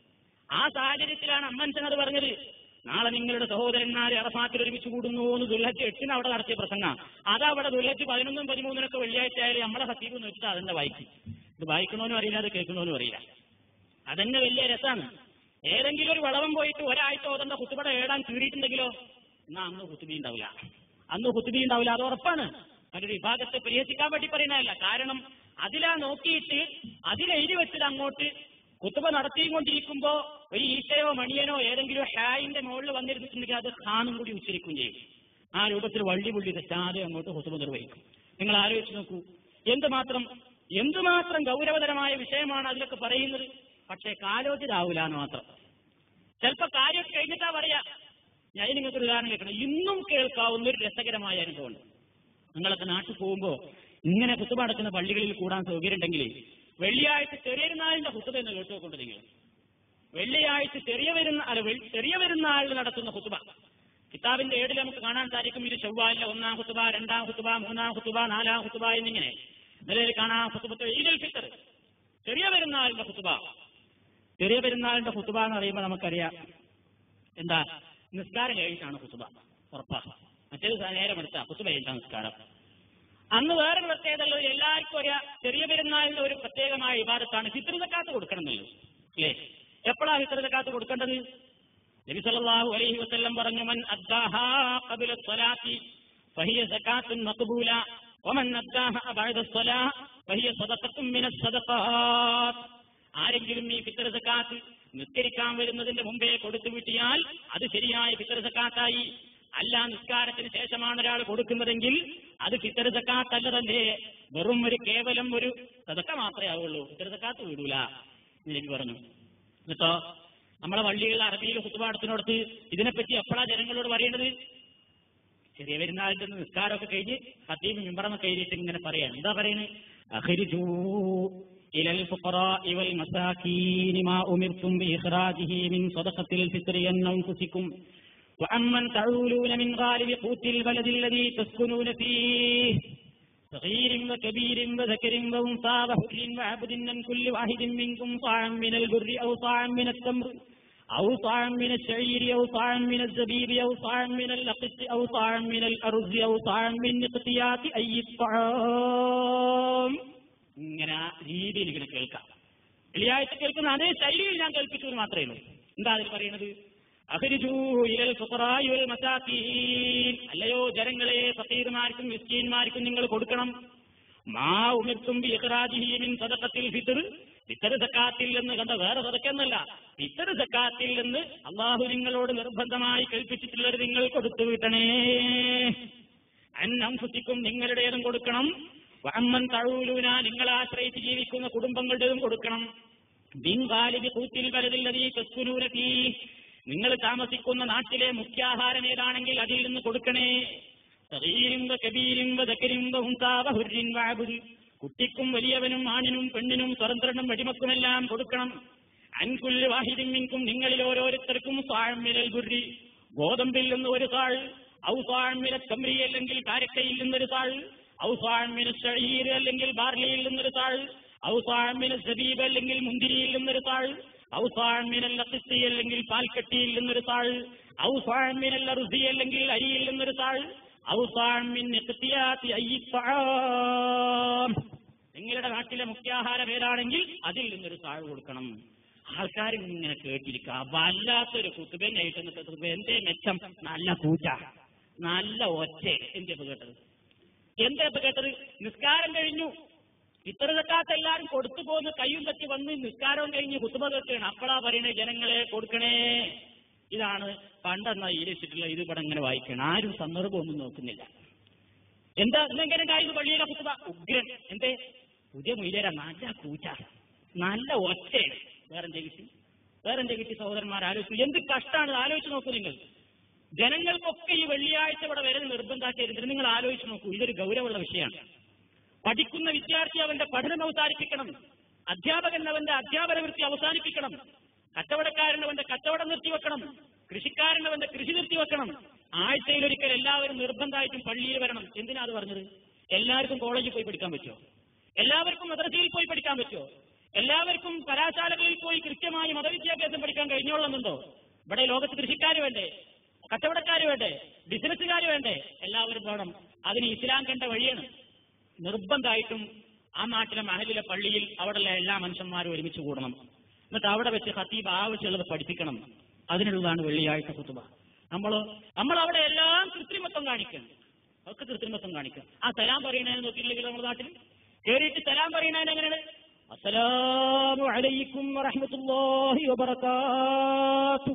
ആ സാഹചര്യത്തിലാണ് അമ്മൻസൻ അത് പറഞ്ഞത് നാളെ നിങ്ങളുടെ സഹോദരന്മാരെ അറഫാത്തിൽ ഒരുമിച്ച് കൂടുന്നു എന്ന് ദുല്ലഹജ് എട്ടിന് അവിടെ നടത്തിയ പ്രസംഗ അതവിടെ ദുല്ലഹജ് പതിനൊന്നും പതിമൂന്നിനൊക്കെ വെള്ളിയാഴ്ച ആയാലും നമ്മളെ ഹത്തീബ് എന്ന് വെച്ചിട്ട് അതെന്നെ വായിക്കും ഇത് വായിക്കണോനും അറിയില്ല അത് കേൾക്കണോനും അറിയില്ല അതന്നെ വലിയ രസമാണ് ഏതെങ്കിലും ഒരു വളവം പോയിട്ട് ഒരാഴ്ച ഓതണ്ട കുത്തുപട ഏടാൻ കീറിയിട്ടുണ്ടെങ്കിലോ എന്നാ അന്ന് കുത്തുബി ഉണ്ടാവില്ല അന്ന് കുത്തുബി ഉണ്ടാവില്ല അത് ഉറപ്പാണ് അതിന്റെ വിഭാഗത്തെ പരിഹസിക്കാൻ വേണ്ടി പറയുന്നതല്ല കാരണം അതിലാ നോക്കിയിട്ട് അതിലെഴുതി വെച്ചത് അങ്ങോട്ട് കുത്തുബ നടത്തിക്കൊണ്ടിരിക്കുമ്പോ ഒരു ഈശയോ മണിയനോ ഏതെങ്കിലും ഹായിന്റെ മുകളിൽ വന്നിരുന്നിട്ടുണ്ടെങ്കിൽ അത് ഖാനും കൂടി ഉച്ചരിക്കുകയും ചെയ്യും ആ രൂപത്തിൽ വള്ളി പുള്ളി തെറ്റാതെ അങ്ങോട്ട് കുത്തുബ നിർവഹിക്കും നിങ്ങൾ ആലോചിച്ച് നോക്കൂ എന്തുമാത്രം എന്തുമാത്രം ഗൗരവതരമായ വിഷയമാണ് അതിലൊക്കെ പറയുന്നത് പക്ഷേ കാലോചിതാവൂല എന്ന് മാത്രം ചിലപ്പോ കാര്യം കഴിഞ്ഞിട്ടാ പറയാ ഞാൻ നിങ്ങൾക്ക് ഒരു ഉദാഹരണം കേൾക്കണം ഇന്നും കേൾക്കാവുന്ന ഒരു രസകരമായ അനുഭവമുണ്ട് നിങ്ങളൊക്കെ നാട്ടിൽ പോകുമ്പോ ഇങ്ങനെ കുത്തുബ നടക്കുന്ന പള്ളികളിൽ കൂടാൻ സൗകര്യം ഉണ്ടെങ്കിൽ വെള്ളിയാഴ്ച ചെറിയ പെരുന്നാളിന്റെ കുത്തുബ എന്ന് കേട്ടുകൊണ്ട് നിങ്ങൾ വെള്ളിയാഴ്ച ചെറിയ വരുന്ന അല്ല വെൾ- ചെറിയ പെരുന്നാളിൽ നടത്തുന്ന കുത്തുബ കിതാബിന്റെ ഏടിൽ നമുക്ക് കാണാൻ സാധിക്കും ഇത് ചൊവ്വാലിലെ ഒന്നാം കുത്തുബ രണ്ടാം കുത്തുബ മൂന്നാം കുത്തുബ നാലാം കുത്തുബ എന്നിങ്ങനെ നിലയിൽ കാണാം കുത്തുബത്ത് ഈദുൽ ഫിത്തർ ചെറിയ പെരുന്നാളിന്റെ കുത്തുബ ചെറിയ പെരുന്നാളിന്റെ കുത്തുബ എന്ന് പറയുമ്പോൾ നമുക്കറിയാം എന്താ നിസ്കാരം കഴിഞ്ഞിട്ടാണ് കുത്തുബ ഉറപ്പാ മറ്റേത് നേരം എടുത്താ കുത്തുബ കഴിഞ്ഞാ നിസ്കാരം അന്ന് വേറൊരു പ്രത്യേകത ഉള്ളത് എല്ലാവർക്കും അറിയാം ചെറിയ പെരുന്നാളിന്റെ ഒരു പ്രത്യേകമായ വിവാദത്താണ് ഫിത്ർ സക്കാത്ത് കൊടുക്കണം എന്നുള്ളത് അല്ലേ എപ്പോഴാ ഫിത്തർ സക്കാത്ത് കൊടുക്കേണ്ടത് നബി സല്ലല്ലാഹു അലൈഹി വസല്ലം പറഞ്ഞു മൻ അദ്ദാഹാ ഖബല സ്വലാത്തി ഫഹിയ സകാത്തുൻ മഖബൂല വമൻ അദ്ദാഹാ ബഅദ സ്വലാ ഫഹിയ സദഖത്തുൻ മിനസ് സദഖാത്ത് ആരെങ്കിലും ഈ ഫിത്തർ സക്കാത്ത് നിസ്കരിക്കാൻ വരുന്നതിന്റെ മുമ്പേ കൊടുത്തു വിട്ടിയാൽ അത് ശരിയായ ഫിത്തർ സക്കാത്തായി അല്ല നിസ്കാരത്തിന് ശേഷമാണ് ഒരാൾ കൊടുക്കുന്നതെങ്കിൽ അത് ഫിത്തർ സക്കാത്തല്ല തന്നെ വെറും ഒരു കേവലം ഒരു സദക്ക മാത്രമേ ആവുള്ളൂ ഫിത്തർ സക്കാത്ത് വിടൂല എന്ന് നബി പറഞ്ഞു എന്നിട്ടോ നമ്മളെ പള്ളികളിൽ അറബിയിൽ കുത്തുപാടത്തിനോടത്ത് ഇതിനെപ്പറ്റി എപ്പോഴാ ജനങ്ങളോട് പറയേണ്ടത് ചെറിയ പെരുന്നാളിന്റെ അന്ന് നിസ്കാരമൊക്കെ കഴിഞ്ഞ് ഹത്തീബ് മിമ്പറമൊക്കെ കയറിയിട്ട് ഇങ്ങനെ പറയാണ് എന്താ പറയുന്നത് അഖരിജൂ إلى الفقراء والمساكين ما أمرتم بإخراجه من صدقة الفطر عن أنفسكم وعمن تعولون من غالب قوت البلد الذي تسكنون فيه صغير وكبير وذكر وأنثى وحر وعبد من كل واحد منكم صاعا من البر أو صاعا من التمر أو صاعا من الشعير أو صاعا من الزبيب أو صاعا من اللقط أو صاعا من الأرز أو صاعا من نقطيات أي الطعام ഇങ്ങനെ ആ രീതിയിൽ ഇങ്ങനെ കേൾക്കാം വെള്ളിയാഴ്ച കേൾക്കുന്ന അതേ ശൈലിയിൽ ഞാൻ കേൾപ്പിച്ചത് മാത്രമേ ഉള്ളൂ എന്താ അതിൽ പറയുന്നത് അഹരിജൂ ഇലൽ ഫുഖറായി വൽ മസാക്കീൻ അല്ലയോ ജനങ്ങളെ ഫക്കീർമാർക്കും മിസ്കീന്മാർക്കും നിങ്ങൾ കൊടുക്കണം മാ ഉമിർത്തും ബി ഇഖ്റാജിഹി മിൻ സദഖത്തിൽ ഫിത്ർ ഫിത്ർ സക്കാത്തിൽ നിന്ന് കണ്ട വേറെ സദക്കെന്നല്ല ഫിത്ർ സക്കാത്തിൽ നിന്ന് അള്ളാഹു നിങ്ങളോട് നിർബന്ധമായി കൽപ്പിച്ചിട്ടുള്ളത് നിങ്ങൾ കൊടുത്തു വിട്ടണേ അന്നംഫുസിക്കും നിങ്ങളുടേതും കൊടുക്കണം വഅമ്മൻ തഴൂലൂന നിങ്ങളെ ആശ്രയിച്ച് ജീവിക്കുന്ന കുടുംബങ്ങളുടേതും കൊടുക്കണം ബിൻകാലിബി കൂത്തിൽ വലതില്ലതീ തസ്കുനൂന ഫീ നിങ്ങൾ താമസിക്കുന്ന നാട്ടിലെ മുഖ്യാഹാരം ഏതാണെങ്കിൽ അതിൽ നിന്ന് കൊടുക്കണേ സഗീരിം കബീരിം ദക്കരിം ഹുരിൻ വാബുദ് കുട്ടിക്കും വലിയവനും ആണിനും പെണ്ണിനും സ്വതന്ത്രനും വെടിമക്കുമെല്ലാം കൊടുക്കണം അൻകുല്ല് വാഹിദിൻ മിൻകും നിങ്ങളിൽ ഓരോരുത്തർക്കും സാഴമിനൽ ഗുരി ഗോതമ്പിൽ നിന്ന് ഒരു താൾ ഔസാഴമിന കമ്രി അല്ലെങ്കിൽ കാരക്കയിൽ നിന്നൊരു താൾ ഔസാഴമിന ഷഹീർ അല്ലെങ്കിൽ ബാർലിയിൽ നിന്നൊരു താൾ ഔസാഴമിന സബീബ് അല്ലെങ്കിൽ മുന്തിരിയിൽ നിന്നൊരു താൾ ഔസാഴമിനൽ ലഖിസ്തി അല്ലെങ്കിൽ പാൽക്കട്ടിയിൽ നിന്നൊരു താൾ ഔസാഴമിനൽ അറുസി അല്ലെങ്കിൽ അരിയിൽ നിന്നൊരു താൾ ഔസാഴമിൻ ഇഖ്തിയാത്തി അയ്യി തആം നിങ്ങളുടെ നാട്ടിലെ മുഖ്യാഹാരം ഏതാണെങ്കിൽ അതിൽ നിന്നൊരു താഴ് കൊടുക്കണം ആൾക്കാർ ഇങ്ങനെ കേട്ടിരിക്കുക വല്ലാത്തൊരു കുത്തുബനായിട്ട് നിന്നിട്ട് എന്തേ മെച്ചം നല്ല കൂറ്റ നല്ല ഒച്ച എന്തേ ഇപ്പൊ കേട്ടത് എന്താ ഇപ്പൊ കേട്ടത് നിസ്കാരം കഴിഞ്ഞു ഇത്ര തക്കാത്ത എല്ലാരും കൊടുത്തു പോകുന്ന കയ്യും തട്ടി വന്ന് നിസ്കാരവും കഴിഞ്ഞ് കുത്തുബ കേട്ടാണ് അപ്പളാ പറയണേ ജനങ്ങളെ കൊടുക്കണേ ഇതാണ് പണ്ടെന്നാ ഈരച്ചിട്ടുള്ള ഇത് ഇവിടെ ഇങ്ങനെ വായിക്കണം ആരും സന്ദർഭമൊന്നും നോക്കുന്നില്ല എന്താ ഇന്നെങ്ങനെ ഉണ്ടായിരുന്നു പള്ളിയിലെ കുത്തുബ ഉഗ്രൻ എന്തേ പുതിയ മുയിലേര നല്ല കൂറ്റ നല്ല ഒച്ചയാണ് വേറെന്താ കിട്ടി വേറെന്താ കിട്ടി സഹോദരന്മാർ ആലോചിച്ചു എന്ത് കഷ്ടാണ് ആലോചിച്ച് നോക്കൂ നിങ്ങൾ ജനങ്ങൾക്കൊക്കെ ഈ വെള്ളിയാഴ്ച ഇവിടെ വരൽ നിർബന്ധാക്കിയിരുന്നിട്ട് നിങ്ങൾ ആലോചിച്ച് നോക്കൂ ഇതൊരു ഗൗരവമുള്ള വിഷയമാണ് പഠിക്കുന്ന വിദ്യാർത്ഥി അവന്റെ പഠനം അവസാനിപ്പിക്കണം അധ്യാപകൻ അവന്റെ അധ്യാപന വൃത്തി അവസാനിപ്പിക്കണം കച്ചവടക്കാരൻ അവന്റെ കച്ചവടം നിർത്തിവെക്കണം കൃഷിക്കാരൻ അവന്റെ കൃഷി നിർത്തിവെക്കണം ആഴ്ചയിൽ ഒരിക്കൽ എല്ലാവരും നിർബന്ധമായിട്ടും പള്ളിയിൽ വരണം എന്തിനാ അത് പറഞ്ഞത് എല്ലാവർക്കും കോളേജിൽ പോയി പഠിക്കാൻ പറ്റുമോ എല്ലാവർക്കും മദ്രസയിൽ പോയി പഠിക്കാൻ പറ്റുമോ എല്ലാവർക്കും കലാശാലകളിൽ പോയി കൃത്യമായി മതവിദ്യാഭ്യാസം പഠിക്കാൻ കഴിഞ്ഞോളുന്നുണ്ടോ ഇവിടെ ലോകത്ത് കൃഷിക്കാർ വേണ്ടേ കച്ചവടക്കാർ വേണ്ടേ ബിസിനസ്സുകാർ വേണ്ടേ എല്ലാവരും വേണം അതിന് ഇസ്ലാം കണ്ട വഴിയാണ് നിർബന്ധമായിട്ടും ആ നാട്ടിലെ മഹലിലെ പള്ളിയിൽ അവിടെയുള്ള എല്ലാ മനുഷ്യന്മാരും ഒരുമിച്ച് കൂടണം എന്നിട്ട് അവിടെ വെച്ച് ഖത്തീബ് ആവശ്യമുള്ളത് പഠിപ്പിക്കണം അതിനുള്ളതാണ് വെള്ളിയാഴ്ച കുത്തുബ നമ്മളോ നമ്മൾ അവിടെ എല്ലാം കൃത്രിമത്വം കാണിക്കണം ഒക്കെ കൃത്രിമത്വം കാണിക്കുക ആ സലാം പറയണതിന് നോക്കിയില്ലെങ്കിൽ നമ്മുടെ നാട്ടിൽ കയറിയിട്ട് സലാം പറയണതിന് എങ്ങനെയാണ് അസ്സലാമു അലൈക്കും വറഹ്മത്തുള്ളാഹി വബറകാതുഹു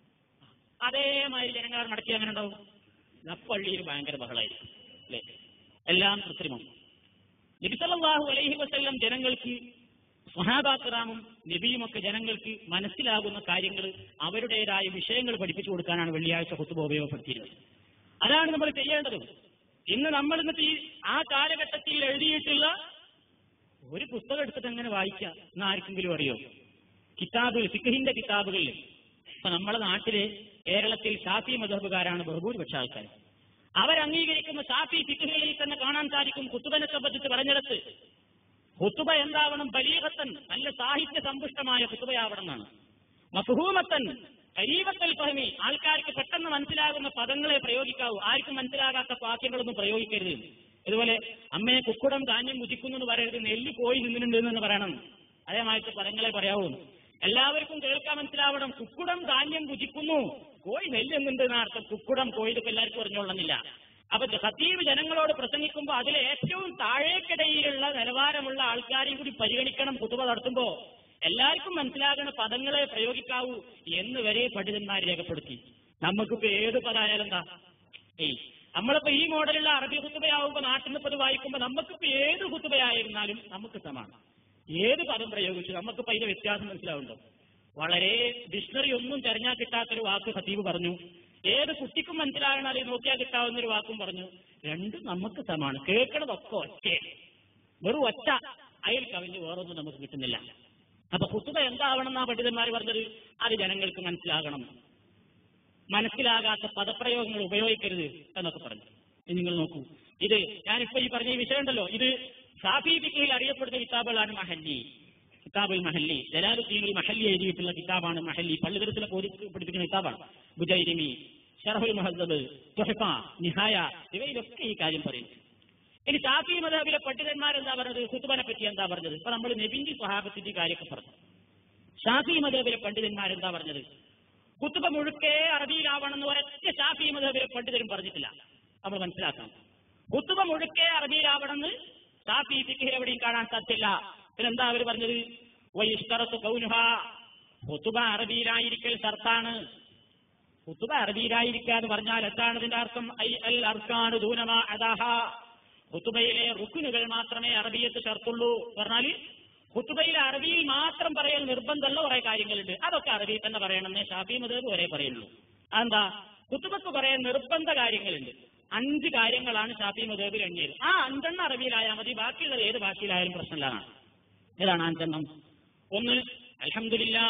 അതേമാതിരി ജനങ്ങൾ മടക്കി അങ്ങനെ ഉണ്ടാവും ആ പള്ളിയിൽ ഭയങ്കര ബഹളായിരിക്കും അല്ലേ എല്ലാം കൃത്രിമം നബിസല്ലാഹു അലൈഹി വസല്ലം ജനങ്ങൾക്ക് സഹാബാക്രാമും നബിയുമൊക്കെ ജനങ്ങൾക്ക് മനസ്സിലാകുന്ന കാര്യങ്ങൾ അവരുടേതായ വിഷയങ്ങൾ പഠിപ്പിച്ചു കൊടുക്കാനാണ് വെള്ളിയാഴ്ച കുത്തുബ ഉപയോഗപ്പെടുത്തിയിരുന്നത് അതാണ് നമ്മൾ ചെയ്യേണ്ടത് ഇന്ന് നമ്മൾ എന്നിട്ട് ഈ ആ കാലഘട്ടത്തിൽ എഴുതിയിട്ടുള്ള ഒരു പുസ്തകം എടുത്തിട്ട് എങ്ങനെ വായിക്കാം എന്ന് ആർക്കെങ്കിലും അറിയോ കിതാബുകൾ ഫിഖഹിന്റെ കിതാബുകളിൽ ഇപ്പൊ നമ്മുടെ നാട്ടില് കേരളത്തിൽ ഷാഫി മതഹബുകാരാണ് ബഹുഭൂരിപക്ഷ ആൾക്കാർ അവരംഗീകരിക്കുന്ന ഷാഫി ഫിഖുകളിൽ തന്നെ കാണാൻ സാധിക്കും കുത്തുബനെ സംബന്ധിച്ച് പറഞ്ഞിടത്ത് കുത്തുബ എന്താവണം ബലീഹത്തൻ നല്ല സാഹിത്യ സമ്പുഷ്ടമായ കുത്തുബയാവണം എന്നാണ് മഫഹൂമത്തൻ കരീബത്തൽ ഫഹമി ആൾക്കാർക്ക് പെട്ടെന്ന് മനസ്സിലാകുന്ന പദങ്ങളെ പ്രയോഗിക്കാവൂ ആർക്കും മനസ്സിലാകാത്ത വാക്യങ്ങളൊന്നും പ്രയോഗിക്കരുത് ഇതുപോലെ അമ്മയെ കുക്കുടം ധാന്യം മുതിക്കുന്നു എന്ന് പറയരുത് നെല്ല് പോയി നിന്നിട്ടുണ്ട് എന്ന് പറയണം അതേമായിട്ട് പദങ്ങളെ പറയാവൂ എല്ലാവർക്കും കേൾക്കാൻ മനസ്സിലാവണം കുക്കുടം ധാന്യം ഭുജിക്കുന്നു കോഴി നെല്ലുന്നുണ്ട് എന്നർത്ഥം കുക്കുടം കോഴി ഇതൊക്കെ എല്ലാവർക്കും അറിഞ്ഞോളുന്നില്ല അപ്പൊ ഖത്തീബ് ജനങ്ങളോട് പ്രസംഗിക്കുമ്പോൾ അതിലെ ഏറ്റവും താഴേക്കിടയിലുള്ള നിലവാരമുള്ള ആൾക്കാരെയും കൂടി പരിഗണിക്കണം കുത്തുബ നടത്തുമ്പോ എല്ലാവർക്കും മനസ്സിലാകുന്ന പദങ്ങളെ പ്രയോഗിക്കാവൂ എന്ന് വരെ പണ്ഡിതന്മാർ രേഖപ്പെടുത്തി നമുക്കിപ്പോ ഏത് പദമായാലും എന്താ ഏയ് നമ്മളിപ്പോ ഈ മോഡലുള്ള അറബി കുത്തുബയാവുമ്പോ നാട്ടിൽ നിന്ന് ഇപ്പൊ ഇത് വായിക്കുമ്പോ നമുക്കിപ്പോ ഏത് കുത്തുബയായിരുന്നാലും നമുക്ക് സമാണ് ഏത് പദം പ്രയോഗിച്ചു നമുക്കിപ്പോ അതിന്റെ വ്യത്യാസം മനസ്സിലാവുണ്ടോ വളരെ ഡിക്ഷണറി ഒന്നും തെരഞ്ഞാൽ കിട്ടാത്തൊരു വാക്ക് ഖത്തീബ് പറഞ്ഞു ഏത് കുട്ടിക്കും മനസ്സിലാകണം അല്ലെങ്കിൽ നോക്കിയാൽ കിട്ടാവുന്ന ഒരു വാക്കും പറഞ്ഞു രണ്ടും നമുക്ക് സമാണ് കേൾക്കണതൊക്കെ ഒറ്റ വെറും ഒറ്റ അയൽ കവിഞ്ഞ് വേറൊന്നും നമുക്ക് കിട്ടുന്നില്ല അപ്പൊ കുത്തുബ എന്താവണം എന്നാ പണ്ഡിതന്മാർ പറഞ്ഞത് അത് ജനങ്ങൾക്ക് മനസ്സിലാകണം മനസ്സിലാകാത്ത പദപ്രയോഗങ്ങൾ ഉപയോഗിക്കരുത് എന്നൊക്കെ പറഞ്ഞു ഇനി നിങ്ങൾ നോക്കൂ ഇത് ഞാനിപ്പോ ഈ പറഞ്ഞ ഈ വിഷയം ഉണ്ടല്ലോ ഇത് ഷാഫി ഫിഖിൽ അറിയപ്പെടുന്ന കിതാബുകളാണ് മഹല്ലി കിതാബുൽ മഹല്ലി ജലാലുദ്ദീനുൽ മഹല്ലി എഴുതിയിട്ടുള്ള കിതാബാണ് മഹല്ലി പള്ളിതരത്തിലെ പോലീ പഠിപ്പിക്കുന്ന കിതാബാണ് ബുജൈരിമി ഷറഹുൽ മുഹദ്ദബ് തുഹഫ നിഹായ ഇവയിലൊക്കെ ഈ കാര്യം പറയുന്നു ഇനി ഷാഫി മദാബിലെ പണ്ഡിതന്മാർ എന്താ പറഞ്ഞത് കുത്തുബനെ പറ്റി എന്താ പറഞ്ഞത് ഇപ്പൊ നമ്മൾ നബിന്റെ സ്വഹാബത്തിന്റെ കാര്യമൊക്കെ പറഞ്ഞു ഷാഫി മദാബിലെ പണ്ഡിതന്മാർ എന്താ പറഞ്ഞത് കുത്തുബ മുഴുക്കെ അറബിയിലാവണമെന്ന് ഒരൊറ്റ ഷാഫി മദാബിലെ പണ്ഡിതരും പറഞ്ഞിട്ടില്ല നമ്മൾ മനസ്സിലാക്കണം കുത്തുബ മുഴുക്കെ അറബിയിലാവണമെന്ന് ഷാഫി ഫിഖിൽ എവിടെയും കാണാൻ സാധ്യല്ല പിന്നെന്താ അവർ പറഞ്ഞത് വൈഷ്കറത്ത് കൗനുഹ കുത്തുബ അറബിയിലായിരിക്കൽ ഷർത്താണ് കുത്തുബ അറബിയിലായിരിക്കുക എന്ന് പറഞ്ഞാൽ എന്താണ് ഇതിന്റെ അർത്ഥം ഐ അൽ അർക്കാനു ദൂനമാ അദാഹ കുത്തുബയിലെ റുക്കുനുകൾ മാത്രമേ അറബിയത്ത് ചേർത്തുള്ളൂ പറഞ്ഞാല് കുത്തുബയിലെ അറബിയിൽ മാത്രം പറയൽ നിർബന്ധമുള്ള കുറെ കാര്യങ്ങളുണ്ട് അതൊക്കെ അറബിയിൽ തന്നെ പറയണമെന്നേ ഷാഫി മതേബ് വരെ പറയുള്ളൂ അതെന്താ കുത്തുബക്ക് പറയാൻ നിർബന്ധ കാര്യങ്ങളുണ്ട് അഞ്ച് കാര്യങ്ങളാണ് ഷാഫി മതേബിൽ എണ്ണിയത് ആ അഞ്ചെണ്ണം അറബിയിലായാൽ മതി ബാക്കിയുള്ളത് ഏത് ഭാഷയിലായാലും പ്രശ്നമില്ലാണ് ഏതാണ് അഞ്ചെണ്ണം ഒന്ന് അൽഹംദുലില്ലാ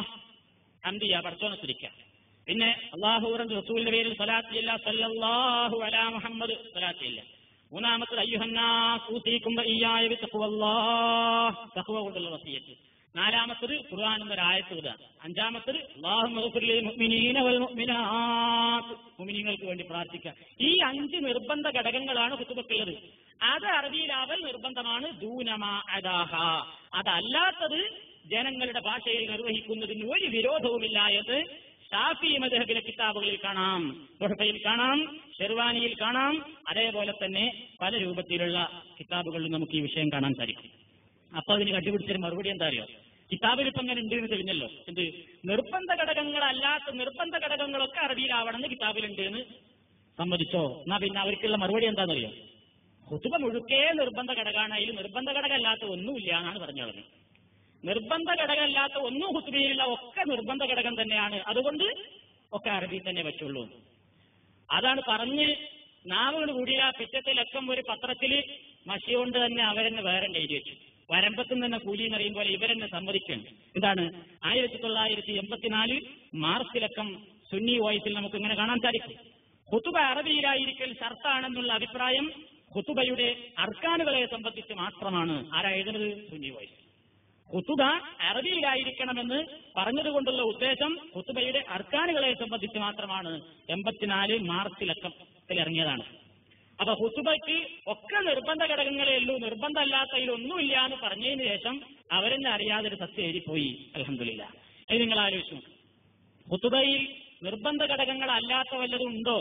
ഹംദിയ പഠിച്ചോനെ സ്തുതിക്കുക പിന്നെ അള്ളാഹുറൻ റസൂലിന്റെ പേരിൽ സലാത്തിയില്ല സല്ലല്ലാഹു അലാ മുഹമ്മദ് സലാത്തിയില്ല മൂന്നാമത്തത് അയ്യുഹന്നാസ് ഊസീക്കും ഇയ്യായ ബിത്തഖ്വല്ലാഹ് തഖ്വ കൊണ്ടുള്ള വസിയത്ത് നാലാമത്തത് ഖുർആൻ എന്നൊരു ആയത്ത് ഇതാ അഞ്ചാമത്തത് അല്ലാഹുമ്മ ഗ്ഫിർ ലിൽ മുഅ്മിനീന വൽ മുഅ്മിനാത്ത് മുഅ്മിനീങ്ങൾക്ക് വേണ്ടി പ്രാർത്ഥിക്കുക ഈ അഞ്ച് നിർബന്ധ ഘടകങ്ങളാണ് കുത്തുബക്കുള്ളത് അത് അറബിയിലാവൽ നിർബന്ധമാണ് ദൂനമ അദാഹ അതല്ലാത്തത് ജനങ്ങളുടെ ഭാഷയിൽ നിർവഹിക്കുന്നതിന് ഒരു വിരോധവുമില്ല എന്ന് ഷാഫി മദഹബിലെ കിതാബുകളിൽ കാണാം തൊഹഫയിൽ കാണാം ഷെർവാനിയിൽ കാണാം അതേപോലെ തന്നെ പല രൂപത്തിലുള്ള കിതാബുകളിൽ നമുക്ക് ഈ വിഷയം കാണാൻ സാധിക്കും അപ്പൊ അതിന് കണ്ടുപിടിച്ചൊരു മറുപടി എന്താ അറിയോ കിതാബിൽ ഇപ്പൊ അങ്ങനെ ഉണ്ട് എന്ന് തെളിഞ്ഞല്ലോ എന്ത് നിർബന്ധ ഘടകങ്ങളല്ലാത്ത നിർബന്ധ ഘടകങ്ങളൊക്കെ അറബിയിലാവണമെന്ന് കിതാബിലുണ്ട് എന്ന് സമ്മതിച്ചോ എന്നാ പിന്നെ അവർക്കുള്ള മറുപടി എന്താണെന്നറിയോ കുത്തുബ മുഴുക്കേ നിർബന്ധ ഘടകമാണ് അതിൽ നിർബന്ധ ഘടകമല്ലാത്ത ഒന്നുമില്ല എന്നാണ് പറഞ്ഞത് നിർബന്ധ ഘടകമല്ലാത്ത ഒന്നും ഹുത്തുബയിലുള്ള ഒക്കെ നിർബന്ധ ഘടകം തന്നെയാണ് അതുകൊണ്ട് ഒക്കെ അറബി തന്നെ പറ്റുള്ളൂ അതാണ് പറഞ്ഞ് നാവുകൾ കൂടിയ പിറ്റത്തെ ലക്കം ഒരു പത്രത്തിൽ മഷി കൊണ്ട് തന്നെ അവരെന്നെ വേറെ എഴുതി വെച്ചു വരമ്പത്തിൽ തന്നെ കൂലി എന്ന് പറയുമ്പോൾ ഇവരെന്നെ സമ്മതിക്കണം എന്താണ് ആയിരത്തി തൊള്ളായിരത്തി എൺപത്തിനാല് മാർച്ച് ലക്കം സുന്നി വോയിസിൽ നമുക്ക് ഇങ്ങനെ കാണാൻ സാധിക്കും ഹുത്തുബ അറബിയിലായിരിക്കൽ ഷർത്താണെന്നുള്ള അഭിപ്രായം ഹുത്തുബയുടെ അർക്കാനുകളെ സംബന്ധിച്ച് മാത്രമാണ് ആരാ എഴുതുന്നത് സുന്നി വോയിസ് കുത്തുബ അറബിയിലായിരിക്കണമെന്ന് പറഞ്ഞതുകൊണ്ടുള്ള ഉദ്ദേശം കുത്തുബയുടെ അർക്കാനുകളെ സംബന്ധിച്ച് മാത്രമാണ് എൺപത്തിനാല് മാർച്ച് ലക്കത്തിൽ ഇറങ്ങിയതാണ് അപ്പൊ ഹുത്തുബയ്ക്ക് ഒക്കെ നിർബന്ധ ഘടകങ്ങളേ ഉള്ളൂ നിർബന്ധമല്ലാത്തതിൽ ഒന്നുമില്ല എന്ന് പറഞ്ഞതിന് ശേഷം അവരെന്നെ അറിയാതെ ഒരു സത്യം എഴുതിപ്പോയി അലഹമില്ല ഇത് നിങ്ങൾ ആലോചിച്ചു ഹുത്തുബയിൽ നിർബന്ധ ഘടകങ്ങളല്ലാത്ത വല്ലതും ഉണ്ടോ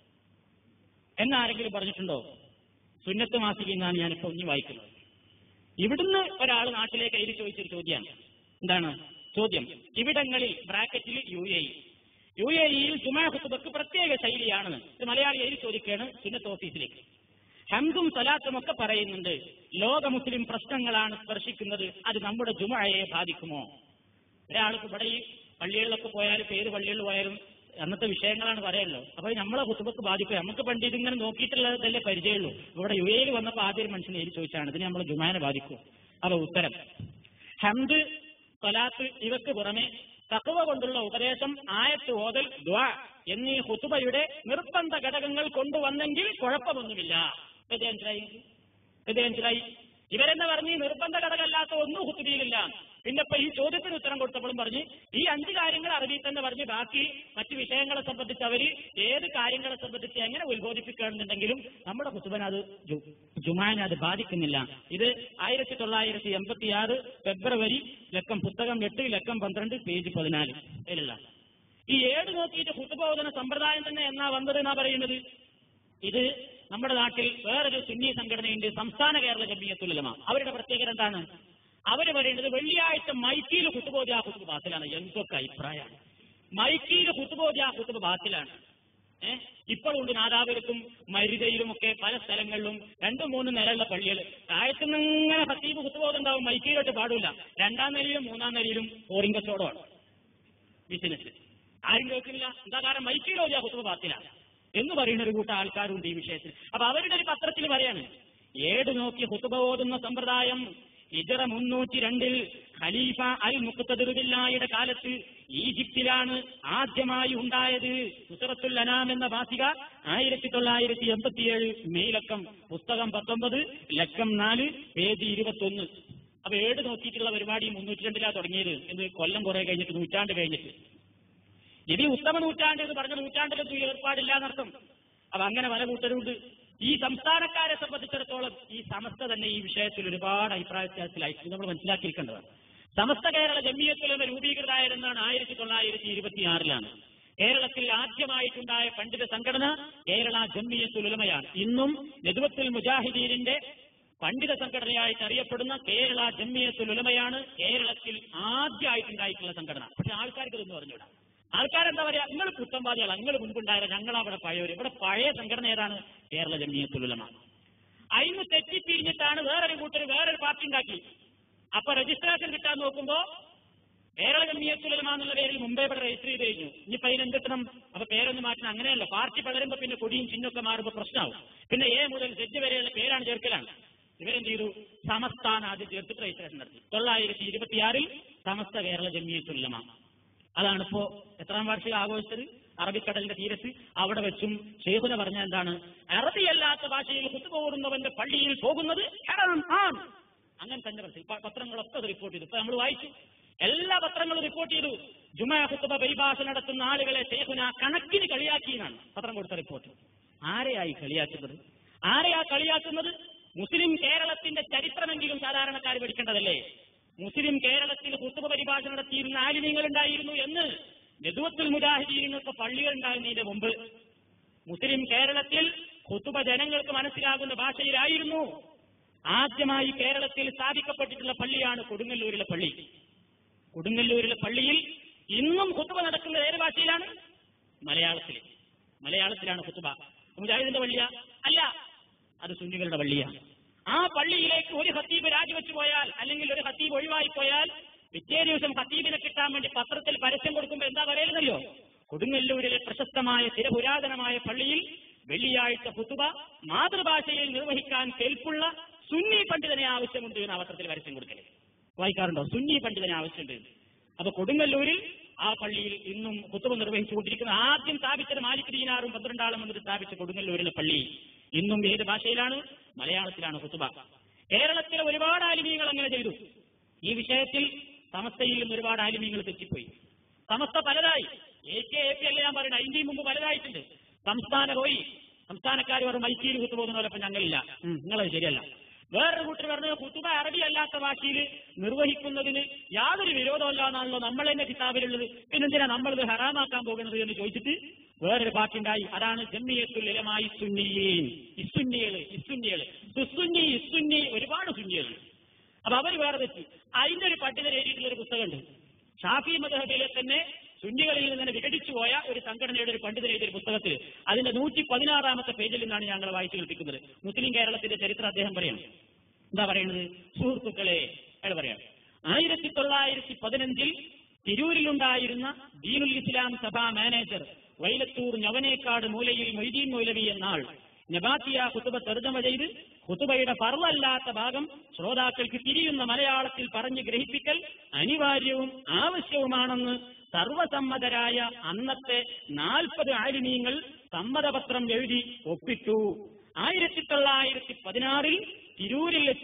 എന്നാരെങ്കിലും പറഞ്ഞിട്ടുണ്ടോ സുന്നത്ത് മാസിക എന്നാണ് ഞാനിപ്പോ ഇനി വായിക്കുന്നത് ഇവിടുന്ന് ഒരാൾ നാട്ടിലേക്ക് എഴുതി ചോദിച്ചൊരു ചോദ്യമാണ് എന്താണ് ചോദ്യം ഇവിടങ്ങളിൽ ബ്രാക്കറ്റിൽ യു എ യു എ ഇയിൽ ജുമാ ഹുത്തുബക്ക് പ്രത്യേക ശൈലിയാണ് ഇത് മലയാളി എഴുതി ചോദിക്കുകയാണ് സുന്നത്ത് ഓഫീസിലേക്ക് ഹംദും സലാത്തും ഒക്കെ പറയുന്നുണ്ട് ലോക മുസ്ലിം പ്രശ്നങ്ങളാണ് സ്പർശിക്കുന്നത് അത് നമ്മുടെ ജുമയെ ബാധിക്കുമോ ഒരാൾക്ക് ഇവിടെ ഈ പള്ളികളിലൊക്കെ പോയാലും ഏത് പള്ളികളിൽ പോയാലും അന്നത്തെ വിഷയങ്ങളാണ് പറയുള്ളൂ അപ്പൊ നമ്മളെ കുത്തുബക്ക് ബാധിക്കുക നമുക്ക് പണ്ട് ഇതിങ്ങനെ നോക്കിയിട്ടുള്ളതല്ലേ പരിചയമുള്ളൂ ഇവിടെ യു എയിൽ വന്നപ്പോൾ ആദ്യം ഒരു മനുഷ്യൻ എഴുതി ചോദിച്ചാണ് ഇതിന് നമ്മളെ ജുമാനെ ബാധിക്കും അപ്പൊ ഉത്തരം ഹംദ് സലാത്ത് ഇവക്ക് പുറമെ തക്കവ കൊണ്ടുള്ള ഉപദേശം ആയത്ത് ഓതൽ ദ്വാ എന്നീ ഹുത്തുബയുടെ നിർബന്ധ ഘടകങ്ങൾ കൊണ്ടുവന്നെങ്കിൽ കുഴപ്പമൊന്നുമില്ല ഇത് മനസ്സിലായി ഇത് മനസ്സിലായി ഇവരെന്ന് പറഞ്ഞ് ഈ നിർബന്ധ ഘടകമല്ലാത്ത ഒന്നും ഹുത്തുബയിലില്ല പിന്നെ ഇപ്പൊ ഈ ചോദ്യത്തിന് ഉത്തരം കൊടുത്തപ്പോഴും പറഞ്ഞ് ഈ അഞ്ച് കാര്യങ്ങൾ അറബി തന്നെ പറഞ്ഞ് ബാക്കി മറ്റു വിഷയങ്ങളെ സംബന്ധിച്ച് അവര് ഏത് കാര്യങ്ങളെ സംബന്ധിച്ച് എങ്ങനെ ഉത്ബോധിപ്പിക്കുകയാണെന്നുണ്ടെങ്കിലും നമ്മുടെ കുത്തുബൻ അത് ജു- ജുമാനെ അത് ബാധിക്കുന്നില്ല ഇത് ആയിരത്തി തൊള്ളായിരത്തി എൺപത്തി ആറ് ഫെബ്രുവരി ലക്കം പുസ്തകം എട്ട് ലക്കം പന്ത്രണ്ട് പേജ് പതിനാല് ഇതിലുള്ള ഈ ഏട് നോക്കിയിട്ട് കുത്തുബോധന സമ്പ്രദായം തന്നെ എന്നാ വന്നത് എന്നാ പറയുന്നത് ഇത് നമ്മുടെ നാട്ടിൽ വേറൊരു സുന്നി സംഘടനയുണ്ട് സംസ്ഥാന കേരള ജമിയത്തുലമ അവരുടെ പ്രത്യേകത എന്താണ് അവര് പറയുന്നത് വെള്ളിയാഴ്ച മൈക്കിയിൽ കുത്തുബോധി ആ കുത്തുബ് ബാത്തിലാണ് എന്തൊക്കെ അഭിപ്രായമാണ് മൈക്കിയിൽ കുത്തുബോധി ആ കുത്തുബ് ബാത്തിലാണ് ഏഹ് ഇപ്പോഴുണ്ട് നാദാപുരത്തും മരുതയിലും ഒക്കെ പല സ്ഥലങ്ങളിലും രണ്ടും മൂന്നും നിലയുള്ള പള്ളികൾ താഴത്തുനിന്ന് ഇങ്ങനെ ഹത്തീബ് കുത്തുബോധുണ്ടാവും മൈക്കിയിലോട്ട് പാടില്ല രണ്ടാം നിലയിലും മൂന്നാം നിലയിലും ഓറിംഗ് കച്ചവടമാണ് ബിസിനസ് ആരും കേൾക്കുന്നില്ല എന്താ കാരണം മൈക്കിലോ ഞാൻ കുത്തുബ പാത്തിലാണ് എന്ന് പറയുന്ന ഒരു കൂട്ടം ആൾക്കാരുണ്ട് ഈ വിഷയത്തിൽ അപ്പൊ അവരുടെ ഒരു പത്രത്തിൽ പറയാണ് ഏട് നോക്കി കുത്തുബ ഓതുന്ന സമ്പ്രദായം ഇജറ മുന്നൂറ്റി രണ്ടിൽ ഖലീഫ അൽ മുഖത്തതിറുബില്ലായുടെ കാലത്ത് ഈജിപ്തിലാണ് ആദ്യമായി ഉണ്ടായത് സുസറത്തുൽ അനാം എന്ന ഭാഷിക ആയിരത്തി തൊള്ളായിരത്തി എൺപത്തിയേഴ് മെയ് ലക്കം പുസ്തകം പത്തൊമ്പത് ലക്കം നാല് പേജ് ഇരുപത്തൊന്ന് അപ്പൊ ഏട് നോക്കിയിട്ടുള്ള പരിപാടി മുന്നൂറ്റി രണ്ടിലാ തുടങ്ങിയത് എന്ന് കൊല്ലം കുറെ കഴിഞ്ഞിട്ട് നൂറ്റാണ്ട് കഴിഞ്ഞിട്ട് ഇത് ഈ ഉത്തമ നൂറ്റാണ്ട് എന്ന് പറഞ്ഞ നൂറ്റാണ്ടിലൊന്നും ഈ ഏർപ്പാടില്ല എന്നർത്ഥം അപ്പൊ അങ്ങനെ പല കൂട്ടരുണ്ട് ഈ സംസ്ഥാനക്കാരെ സംബന്ധിച്ചിടത്തോളം ഈ സമസ്ത തന്നെ ഈ വിഷയത്തിൽ ഒരുപാട് അഭിപ്രായ വ്യത്യാസത്തിലായി ഇത് നമ്മൾ മനസ്സിലാക്കിയിരിക്കേണ്ടതാണ് സമസ്ത കേരള ജമിയത്തുലമ രൂപീകൃതമായതെന്നാണ് ആയിരത്തി തൊള്ളായിരത്തി ഇരുപത്തിയാറിലാണ് കേരളത്തിൽ ആദ്യമായിട്ടുണ്ടായ പണ്ഡിത സംഘടന കേരള ജമിയത്തുലമയാണ് ഇന്നും നെതുവത്തുൽ മുജാഹിദീനിന്റെ പണ്ഡിത സംഘടനയായിട്ട് അറിയപ്പെടുന്ന കേരള ജമിയത്തുലമയാണ് കേരളത്തിൽ ആദ്യമായിട്ടുണ്ടായിട്ടുള്ള സംഘടന പക്ഷെ ആൾക്കാർക്ക് ഇതൊന്നും പറഞ്ഞുകൂടാ ആൾക്കാരെന്താ പറയാ നിങ്ങൾ പുത്തമ്പാദികളാണ് നിങ്ങൾ മുൻപുണ്ടായ ഞങ്ങളവിടെ പഴയവർ ഇവിടെ പഴയ സംഘടന ഏതാണ് കേരള ജമിയത്തുലമ അതിന് തെറ്റിപ്പിരിഞ്ഞിട്ടാണ് വേറൊരു കൂട്ടർ വേറൊരു പാർട്ടി ഉണ്ടാക്കി അപ്പൊ രജിസ്ട്രേഷൻ കിട്ടാൻ നോക്കുമ്പോ കേരള ജമിയത്തുലമ എന്നുള്ള പേരിൽ മുമ്പേ ഇവിടെ രജിസ്റ്റർ ചെയ്ത് കഴിഞ്ഞു ഇനിയിപ്പോ അതിനെന്ത് കിട്ടണം അപ്പൊ പേരൊന്നും മാറ്റണം അങ്ങനെയല്ല പാർട്ടി പകരുമ്പോ പിന്നെ കൊടിയും ചിഹ്നമൊക്കെ മാറുമ്പോ പ്രശ്നമാവും പിന്നെ എ മുതൽ സെറ്റ് വരെയുള്ള പേരാണ് ചേർക്കലാണ് ഇവരെന്ത് ചെയ്തു സമസ്ഥാന ആദ്യം ചേർത്തിട്ട് രജിസ്ട്രേഷൻ നടത്തി തൊള്ളായിരത്തി ഇരുപത്തിയാറിൽ സമസ്ത കേരള ജമിയത്തുലമ അതാണ് ഇപ്പോ എത്രാം വാർഷിക ആഘോഷിച്ചത് അറബിക്കടലിന്റെ തീരത്ത് അവിടെ വെച്ചും ഷെയ്ഖുന പറഞ്ഞ എന്താണ് അറബിയല്ലാത്ത ഭാഷയിൽ കുത്തുപോകുന്നവന്റെ പള്ളിയിൽ പോകുന്നത് ഹറാം ആണ് അങ്ങനെ തന്നെ പറഞ്ഞു ഇപ്പൊ പത്രങ്ങളൊക്കെ അത് റിപ്പോർട്ട് ചെയ്തു ഇപ്പൊ നമ്മൾ വായിച്ചു എല്ലാ പത്രങ്ങളും റിപ്പോർട്ട് ചെയ്തു ജുമാ കുത്തുബ പരിഭാഷ നടത്തുന്ന ആളുകളെ ഷെയ്ഖുന കണക്കിന് കളിയാക്കിയെന്നാണ് പത്രം കൊടുത്ത റിപ്പോർട്ട് ആരെയായി കളിയാക്കുന്നത് ആരെയാ കളിയാക്കുന്നത് മുസ്ലിം കേരളത്തിന്റെ ചരിത്രമെങ്കിലും സാധാരണക്കാർ പഠിക്കേണ്ടതല്ലേ മുസ്ലിം കേരളത്തിൽ കുത്തുബ പരിഭാഷ നടത്തിയിരുന്ന ആലിമ്യങ്ങൾ ഉണ്ടായിരുന്നു എന്ന് നെതുവത്തുൽ മുജാഹിദീനൊക്കെ പള്ളികൾ ഉണ്ടാകുന്നതിന്റെ മുമ്പ് മുസ്ലിം കേരളത്തിൽ കുത്തുബ ജനങ്ങൾക്ക് മനസ്സിലാകുന്ന ഭാഷയിലായിരുന്നു ആദ്യമായി കേരളത്തിൽ സ്ഥാപിക്കപ്പെട്ടിട്ടുള്ള പള്ളിയാണ് കൊടുങ്ങല്ലൂരിലെ പള്ളി കൊടുങ്ങല്ലൂരിലെ പള്ളിയിൽ ഇന്നും കുത്തുബ നടക്കുന്നത് ഏത് ഭാഷയിലാണ് മലയാളത്തിൽ മലയാളത്തിലാണ് കുത്തുബ മുജാഹിദിന്റെ പള്ളിയ അല്ല അത് സുന്നികളുടെ പള്ളിയാണ് ആ പള്ളിയിലേക്ക് ഒരു ഹത്തീബ് രാജിവെച്ചു പോയാൽ അല്ലെങ്കിൽ ഒരു ഹത്തീബ് ഒഴിവായി പോയാൽ പിറ്റേ ദിവസം ഹത്തീബിനെ കിട്ടാൻ വേണ്ടി പത്രത്തിൽ പരസ്യം കൊടുക്കുമ്പോൾ എന്താ പറയുന്നല്ലോ കൊടുങ്ങല്ലൂരിലെ പ്രശസ്തമായ ചിരപുരാതനമായ പള്ളിയിൽ വെള്ളിയാഴ്ച ഹുത്തുബ മാതൃഭാഷയിൽ നിർവഹിക്കാൻ കേൾപ്പുള്ള സുന്നി പണ്ഡിതനെ ആവശ്യമുണ്ട് എന്ന് ആ പത്രത്തിൽ പരസ്യം കൊടുക്കല് വായിക്കാറുണ്ടോ സുന്നി പണ്ഡിതനെ ആവശ്യമുണ്ട് അപ്പൊ കൊടുങ്ങല്ലൂരിൽ ആ പള്ളിയിൽ ഇന്നും കുത്തുബ നിർവഹിച്ചുകൊണ്ടിരിക്കുന്ന ആദ്യം സ്ഥാപിച്ചത് മാലിക് ദീനാറും പന്ത്രണ്ടാളും എന്നിട്ട് സ്ഥാപിച്ച കൊടുങ്ങല്ലൂരിലെ പള്ളി ഇന്നും ഏത് ഭാഷയിലാണ് മലയാളത്തിലാണ് കുത്തുബ കേരളത്തിലെ ഒരുപാട് ആലിമീങ്ങൾ അങ്ങനെ ചെയ്തു ഈ വിഷയത്തിൽ സമസ്തയിൽ നിന്ന് ഒരുപാട് ആലിമീങ്ങൾ തെറ്റിപ്പോയി സമസ്ത പലതായി എ കെ എ പി അല്ല ഞാൻ പറയുന്നത് അതിന്റെയും മുമ്പ് പലതായിട്ടുണ്ട് സംസ്ഥാന പോയി സംസ്ഥാനക്കാർ പറഞ്ഞു മൈക്കിയിൽ കുത്തുപോകുന്നവരപ്പം ഞങ്ങളില്ല ഉം, നിങ്ങളത് ശരിയല്ല വേറൊരു കൂട്ടർ പറഞ്ഞു കുത്തുബ അറബി അല്ലാത്ത ഭാഷയിൽ നിർവഹിക്കുന്നതിന് യാതൊരു വിരോധമല്ല എന്നാണല്ലോ നമ്മൾ തന്നെ കിതാബിലുള്ളത് പിന്നെന്തിനാ നമ്മളിത് ഹറാമാക്കാൻ പോകുന്നത് എന്ന് ചോദിച്ചിട്ട് വേറൊരു പാട്ടുണ്ടായി അതാണ് ജമ്മിയത്തുൽ ഇലമായി സുന്നിയീൻ ഇസുന്നികള് ഇസുന്നികള് സുസുന്നി ഇസുന്നി ഒരുപാട് സുന്നികളുണ്ട് അപ്പൊ അവർ വേറെ തെറ്റി അതിന്റെ ഒരു പട്ടികയിൽ എഴുതിയിട്ടുള്ള ഒരു പുസ്തകമുണ്ട് ഷാഫി മദഹബിലെ തന്നെ സുന്നികളിൽ നിന്ന് വിഘടിച്ചു പോയ ഒരു സംഘടനയുടെ ഒരു പണ്ഡിതൻ എഴുതിയ ഒരു പുസ്തകത്തിൽ അതിന്റെ നൂറ്റി പതിനാറാമത്തെ പേജിൽ നിന്നാണ് ഞങ്ങൾ വായിച്ചു കേൾപ്പിക്കുന്നത് മുസ്ലിം കേരളത്തിന്റെ ചരിത്രം അദ്ദേഹം പറയും എന്താ പറയുന്നത് സുഹൃത്തുക്കളെ അയാൾ പറയാം ആയിരത്തി തൊള്ളായിരത്തി പതിനഞ്ചിൽ തിരൂരിലുണ്ടായിരുന്ന ദീനുൽ ഇസ്ലാം സഭാ മാനേജർ വൈലത്തൂർ ഞവനേക്കാട് മൂലയിൽ മൊയ്തീൻ മൗലവി എന്നാൾ നബാത്തിയ കുത്തുബ തർജ്ജമ ചെയ്ത് കുത്തുബയുടെ ഫർവല്ലാത്ത ഭാഗം ശ്രോതാക്കൾക്ക് തിരിയുന്ന മലയാളത്തിൽ പറഞ്ഞ് ഗ്രഹിപ്പിക്കൽ അനിവാര്യവും ആവശ്യവുമാണെന്ന് സർവസമ്മതരായ അന്നത്തെ നാൽപ്പത് ആലിമീങ്ങൾ സമ്മതപത്രം എഴുതി ഒപ്പിട്ടു ആയിരത്തി തൊള്ളായിരത്തി പതിനാറിൽ തിരൂരിൽ വെച്ച്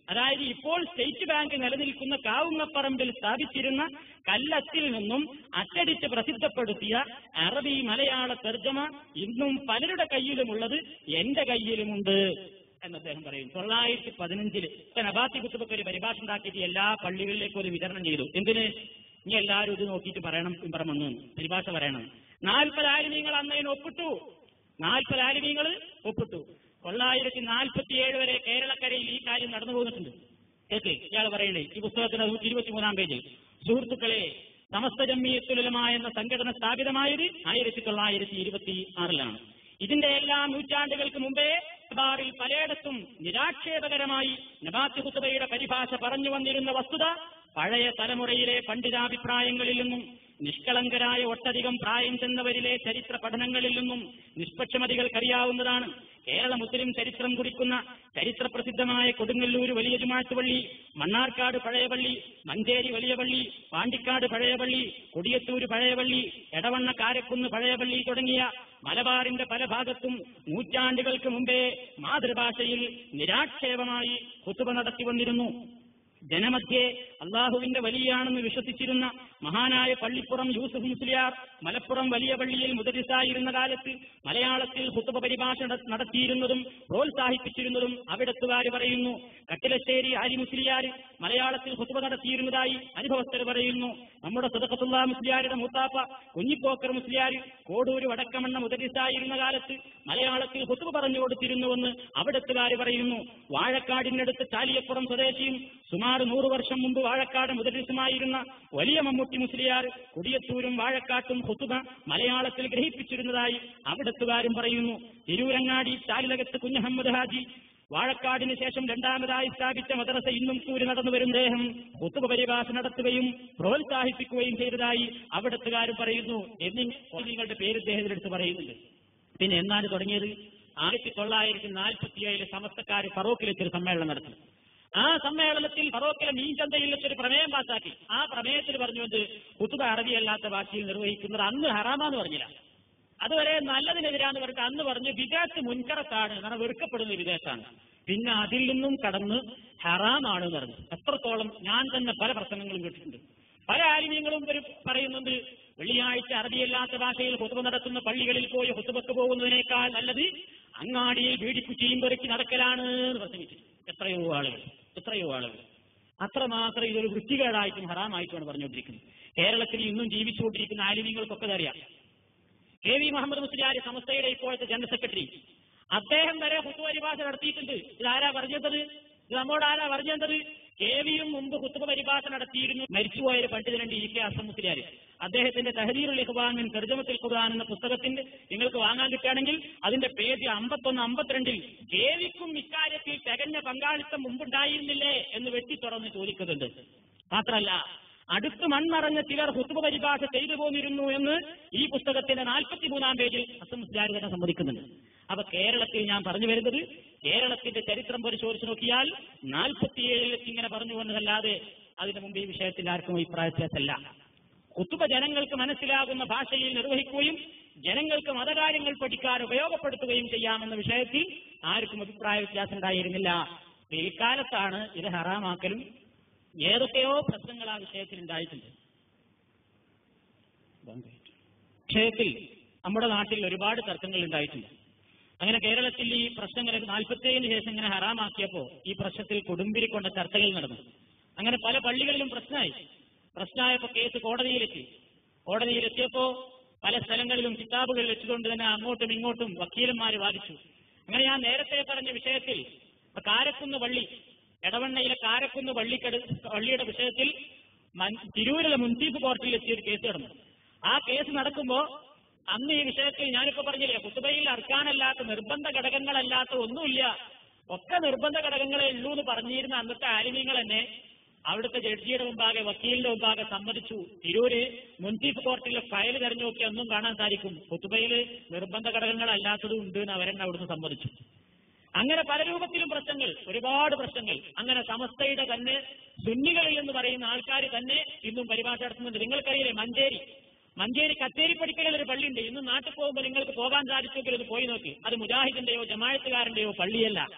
അതായത് ഇപ്പോൾ സ്റ്റേറ്റ് ബാങ്ക് നിലനിൽക്കുന്ന കാവുങ്ങപ്പറമ്പിൽ സ്ഥാപിച്ചിരുന്ന കല്ലത്തിൽ നിന്നും അച്ചടിച്ച് പ്രസിദ്ധപ്പെടുത്തിയ അറബി മലയാള തർജ്ജമ ഇന്നും പലരുടെ കയ്യിലുമുള്ളത് എന്റെ കയ്യിലുമുണ്ട് എന്ന് അദ്ദേഹം പറയും തൊള്ളായിരത്തി പതിനഞ്ചില് നബാത്തി കുത്തുബക്ക് ഒരു പരിഭാഷ ഉണ്ടാക്കിയിട്ട് എല്ലാ പള്ളികളിലേക്കും ഒരു വിതരണം ചെയ്തു എന്തിന് ഇനി എല്ലാവരും ഇത് നോക്കിയിട്ട് പറയണം ഇമ്പറം വന്നു പരിഭാഷ പറയണം നാൽപ്പത് ആലിമീങ്ങൾ അന്നതിന് ഒപ്പിട്ടു നാൽപ്പത് ആലിമീങ്ങൾ ഒപ്പിട്ടു തൊള്ളായിരത്തി നാൽപ്പത്തിയേഴ് വരെ കേരളക്കരയിൽ ഈ കാര്യം നടന്നു പോന്നിട്ടുണ്ട് കേക്ക് ഇയാൾ പറയണേ ഈ പുസ്തകത്തിന് ഇരുപത്തിമൂന്നാം പേജ് സുഹൃത്തുക്കളെ സമസ്ത ജമ്മിയത്തുലമ എന്ന സംഘടന സ്ഥാപിതമായത് ആയിരത്തി തൊള്ളായിരത്തി ഇരുപത്തി ആറിലാണ് ഇതിന്റെ എല്ലാ നൂറ്റാണ്ടുകൾക്ക് മുമ്പേ ബാറിൽ പലയിടത്തും നിരാക്ഷേപകരമായി നബാത്ത് കുത്തുബയുടെ പരിഭാഷ പറഞ്ഞു വന്നിരുന്ന വസ്തുത പഴയ തലമുറയിലെ പണ്ഡിതാഭിപ്രായങ്ങളിൽ നിന്നും നിഷ്കളങ്കരായ ഒട്ടധികം പ്രായം ചെന്നവരിലെ ചരിത്ര പഠനങ്ങളിൽ നിന്നും നിഷ്പക്ഷമതികൾക്കറിയാവുന്നതാണ് കേരള മുസ്ലിം ചരിത്രം കുറിക്കുന്ന ചരിത്ര പ്രസിദ്ധമായ കൊടുങ്ങല്ലൂർ വലിയ ജുമാത്ത് പള്ളി മണ്ണാർക്കാട് പഴയ പള്ളി മഞ്ചേരി വലിയ പള്ളി പാണ്ടിക്കാട് പഴയ പള്ളി കൊടിയത്തൂർ പഴയ പള്ളി എടവണ്ണ കാരക്കുന്ന് പഴയ പള്ളി തുടങ്ങിയ മലബാറിന്റെ പല ഭാഗത്തും നൂറ്റാണ്ടുകൾക്ക് മുമ്പേ മാതൃഭാഷയിൽ നിരാക്ഷേപമായി കുത്തുബ നടത്തി വന്നിരുന്നു ജനമധ്യേ അള്ളാഹുവിന്റെ വലിയാണെന്ന് വിശ്വസിച്ചിരുന്ന മഹാനായ പള്ളിപ്പുറം യൂസുഫ് മുസ്ലിയാർ മലപ്പുറം വലിയ പള്ളിയിൽ മുദരിസായിരുന്ന കാലത്ത് മലയാളത്തിൽ ഹുത്തുബ പരിഭാഷ നട- നടത്തിയിരുന്നതും പ്രോത്സാഹിപ്പിച്ചിരുന്നതും അവിടത്തുകാർ പറയുന്നു കട്ടിലശ്ശേരി ആലി മുസ്ലിയാർ മലയാളത്തിൽ ഹുത്തുബ നടത്തിയിരുന്നതായി അനുഭവസ്ഥർ പറയുന്നു നമ്മുടെ സുദഖത്തുള്ള മുസ്ലിയാരുടെ മൂത്താപ്പ കുഞ്ഞിപ്പോക്കർ മുസ്ലിയാർ കോടൂര് വടക്കമണ്ണ മുദരിസായിരുന്ന കാലത്ത് മലയാളത്തിൽ ഹുത്തുബ പറഞ്ഞു കൊടുത്തിരുന്നുവെന്ന് അവിടത്തുകാർ പറയുന്നു വാഴക്കാടിനടുത്ത് ചാലിയപ്പുറം സ്വദേശിയും സുമാർ നൂറു വർഷം മുമ്പ് വാഴക്കാട് മുദരിസുമായിരുന്ന വലിയ മമ്മൂട്ടി മുസ്ലിയാർ കുടിയത്തൂരും വാഴക്കാട്ടും ഹുത്തുബ മലയാളത്തിൽ ഗ്രഹിപ്പിച്ചിരുന്നതായി അവിടത്തുകാരും പറയുന്നു തിരൂരങ്ങാടി ചാലിലകത്ത് കുഞ്ഞഹമ്മദ് ഹാജി വാഴക്കാടിന് ശേഷം രണ്ടാമതായി സ്ഥാപിച്ച മദ്രസ ഇന്നും കൂരി നടന്നു വരും ദേഹം കുത്തുബ പരിഭാഷ നടത്തുകയും പ്രോത്സാഹിപ്പിക്കുകയും ചെയ്തതായി അവിടത്തുകാരും പറയുന്നു എന്നിങ്ങനെ നിങ്ങളുടെ പേര് ഇദ്ദേഹത്തിനെടുത്ത് പറയുന്നുണ്ട് പിന്നെ എന്നാണ് തുടങ്ങിയത് ആയിരത്തി തൊള്ളായിരത്തി നാൽപ്പത്തി ഏഴില് സമസ്തക്കാർ ഫറോക്കിൽ വെച്ചൊരു സമ്മേളനം നടത്തി ആ സമ്മേളനത്തിൽ ഫറോക്കിലെ മീൻചന്തയിൽ വെച്ചൊരു പ്രമേയം പാസാക്കി ആ പ്രമേയത്തിൽ പറഞ്ഞുകൊണ്ട് കുത്തുബ അറബിയല്ലാത്ത ഭാഷയിൽ നിർവഹിക്കുന്നത് അന്ന് ഹറാമാന്ന് പറഞ്ഞില്ല അതുവരെ നല്ലതിനെതിരാന്ന് പറഞ്ഞിട്ട് അന്ന് പറഞ്ഞു വിദേശത്ത് മുൻകറത്താണ് കാരണം വെറുക്കപ്പെടുന്ന വിദേശമാണ് പിന്നെ അതിൽ നിന്നും കടന്ന് ഹറാമാണ് എന്ന് പറഞ്ഞു എത്രത്തോളം ഞാൻ തന്നെ പല പ്രസംഗങ്ങളും കേട്ടിട്ടുണ്ട് പല ആലിമ്യങ്ങളും ഇവര് പറയുന്നുണ്ട് വെള്ളിയാഴ്ച അറബിയല്ലാത്ത ഭാഷയിൽ ഹുത്തുബ നടത്തുന്ന പള്ളികളിൽ പോയി ഹുത്തുബക്ക് പോകുന്നതിനേക്കാൾ നല്ലത് അങ്ങാടിയിൽ വീടിക്കുച്ചിയും പെറുക്കി നടക്കലാണ് എന്ന് പ്രസംഗിച്ചു എത്രയോ ആളുകൾ എത്രയോ ആളുകൾ അത്രമാത്രം ഇതൊരു വൃത്തികേടായിട്ടും ഹറാമായിട്ടുമാണ് പറഞ്ഞുകൊണ്ടിരിക്കുന്നത് കേരളത്തിൽ ഇന്നും ജീവിച്ചുകൊണ്ടിരിക്കുന്ന ആലിമ്യങ്ങൾക്കൊക്കെ അറിയാം കെ വി മുഹമ്മദ് മുസ്ലിയാർ സമസ്തയുടെ ഇപ്പോഴത്തെ ജനറൽ സെക്രട്ടറി അദ്ദേഹം വരെ ഹുത്തുബ പരിഭാഷ നടത്തിയിട്ടുണ്ട് ഇതാരാ പറഞ്ഞത് ഇത് നമ്മോട് ആരാ പറഞ്ഞത് കെ വിയും മുമ്പ് ഹുത്തുബ പരിഭാഷ നടത്തിയിരുന്നു മരിച്ചുപോയ ഒരു പണ്ഡിതനുണ്ട് ഇ കെ അസം മുസ്ലിയാർ അദ്ദേഹത്തിന്റെ തഹദീറുൽ ഇഖ്വാൻ തർജമത്തിൽ ഖുർആൻ എന്ന പുസ്തകത്തിന്റെ നിങ്ങൾക്ക് വാങ്ങാൻ കിട്ടുകയാണെങ്കിൽ അതിന്റെ പേജ് അമ്പത്തൊന്ന് അമ്പത്തിരണ്ടിൽ കെ വിക്കും ഇക്കാര്യത്തിൽ തികഞ്ഞ പങ്കാളിത്തം മുമ്പുണ്ടായിരുന്നില്ലേ എന്ന് വെട്ടി തുറന്ന് ചോദിക്കുന്നുണ്ട് മാത്രമല്ല അടുത്ത് മൺമറഞ്ഞ ചിലർ ഹുത്തുബ പരിഭാഷ ചെയ്തു പോന്നിരുന്നു എന്ന് ഈ പുസ്തകത്തിന്റെ നാൽപ്പത്തിമൂന്നാം പേജിൽ അസം മുസ്ലിയാർ തന്നെ സമ്മതിക്കുന്നുണ്ട് അപ്പൊ കേരളത്തിൽ ഞാൻ പറഞ്ഞു വരുന്നത് കേരളത്തിന്റെ ചരിത്രം പരിശോധിച്ച് നോക്കിയാൽ നാൽപ്പത്തിയേഴിൽ ഇങ്ങനെ പറഞ്ഞു വന്നതല്ലാതെ അതിനു മുമ്പ് ഈ വിഷയത്തിൽ ആർക്കും അഭിപ്രായ വ്യത്യാസമല്ല കുത്തുബ ജനങ്ങൾക്ക് മനസ്സിലാകുന്ന ഭാഷയിൽ നിർവഹിക്കുകയും ജനങ്ങൾക്ക് മതകാര്യങ്ങൾ പഠിക്കാൻ ഉപയോഗപ്പെടുത്തുകയും ചെയ്യാമെന്ന വിഷയത്തിൽ ആർക്കും അഭിപ്രായ വ്യത്യാസം ഉണ്ടായിരുന്നില്ല പിൽക്കാലത്താണ് ഇത് ഹറാമാക്കലും ഏതൊക്കെയോ പ്രശ്നങ്ങൾ ആ വിഷയത്തിൽ ഉണ്ടായിട്ടുണ്ട് വിഷയത്തിൽ നമ്മുടെ നാട്ടിൽ ഒരുപാട് തർക്കങ്ങൾ ഉണ്ടായിട്ടുണ്ട് അങ്ങനെ കേരളത്തിൽ ഈ പ്രശ്നങ്ങൾ നാൽപ്പത്തേഴിന് ശേഷം ഇങ്ങനെ ഹറാമാക്കിയപ്പോ ഈ പ്രശ്നത്തിൽ കൊടുമ്പിരി കൊണ്ട ചർച്ചകൾ നടന്നു അങ്ങനെ പല പള്ളികളിലും പ്രശ്നമായി പ്രശ്നമായപ്പോ കേസ് കോടതിയിലെത്തി കോടതിയിലെത്തിയപ്പോ പല സ്ഥലങ്ങളിലും കിതാബുകൾ വെച്ചുകൊണ്ട് തന്നെ അങ്ങോട്ടും ഇങ്ങോട്ടും വക്കീലന്മാർ വാദിച്ചു അങ്ങനെ ഞാൻ നേരത്തെ പറഞ്ഞ വിഷയത്തിൽ ഇപ്പൊ കാരക്കുന്ന് പള്ളി എടവണ്ണയിലെ കാരക്കുന്ന് പള്ളിക്കട് പള്ളിയുടെ വിഷയത്തിൽ മൻ- തിരൂരിലെ മുൻസീഫ് കോർട്ടിൽ എത്തിയ ഒരു കേസ് നടന്നു ആ കേസ് നടക്കുമ്പോ അന്ന് ഈ വിഷയത്തിൽ ഞാനിപ്പോ പറഞ്ഞില്ലേ കുത്തുബയിൽ അർക്കാനല്ലാത്ത നിർബന്ധ ഘടകങ്ങളല്ലാത്ത ഒന്നുമില്ല ഒക്കെ നിർബന്ധ ഘടകങ്ങളെ ഉള്ളൂ എന്ന് പറഞ്ഞിരുന്ന അന്നത്തെ ആലിമ്യങ്ങൾ തന്നെ അവിടുത്തെ ജഡ്ജിയുടെ മുമ്പാകെ വക്കീലിന്റെ മുമ്പാകെ സമ്മതിച്ചു തിരൂര് മുൻസീഫ് കോർട്ടിലെ ഫയൽ തെരഞ്ഞു നോക്കി ഒന്നും കാണാൻ സാധിക്കും കുത്തുബയിൽ നിർബന്ധ ഘടകങ്ങളല്ലാത്തതും ഉണ്ട് എന്ന് അവരെന്നെ അവിടുന്ന് സമ്മതിച്ചു അങ്ങനെ പല രൂപത്തിലും പ്രശ്നങ്ങൾ ഒരുപാട് പ്രശ്നങ്ങൾ അങ്ങനെ സമസ്തയുടെ തന്നെ സുന്നികളിൽ എന്ന് പറയുന്ന ആൾക്കാർ തന്നെ ഇന്നും പരിഭാഷ നടത്തുന്നുണ്ട് നിങ്ങൾക്കറിയില്ലേ മഞ്ചേരി മഞ്ചേരി കച്ചേരി പടിക്കലിൽ ഒരു പള്ളിയുണ്ട് ഇന്ന് നാട്ടിൽ പോകുമ്പോൾ നിങ്ങൾക്ക് പോകാൻ സാധിച്ചെങ്കിൽ അത് പോയി നോക്കി അത് മുജാഹിദിന്റെയോ ജമായത്തുകാരന്റെയോ പള്ളിയല്ല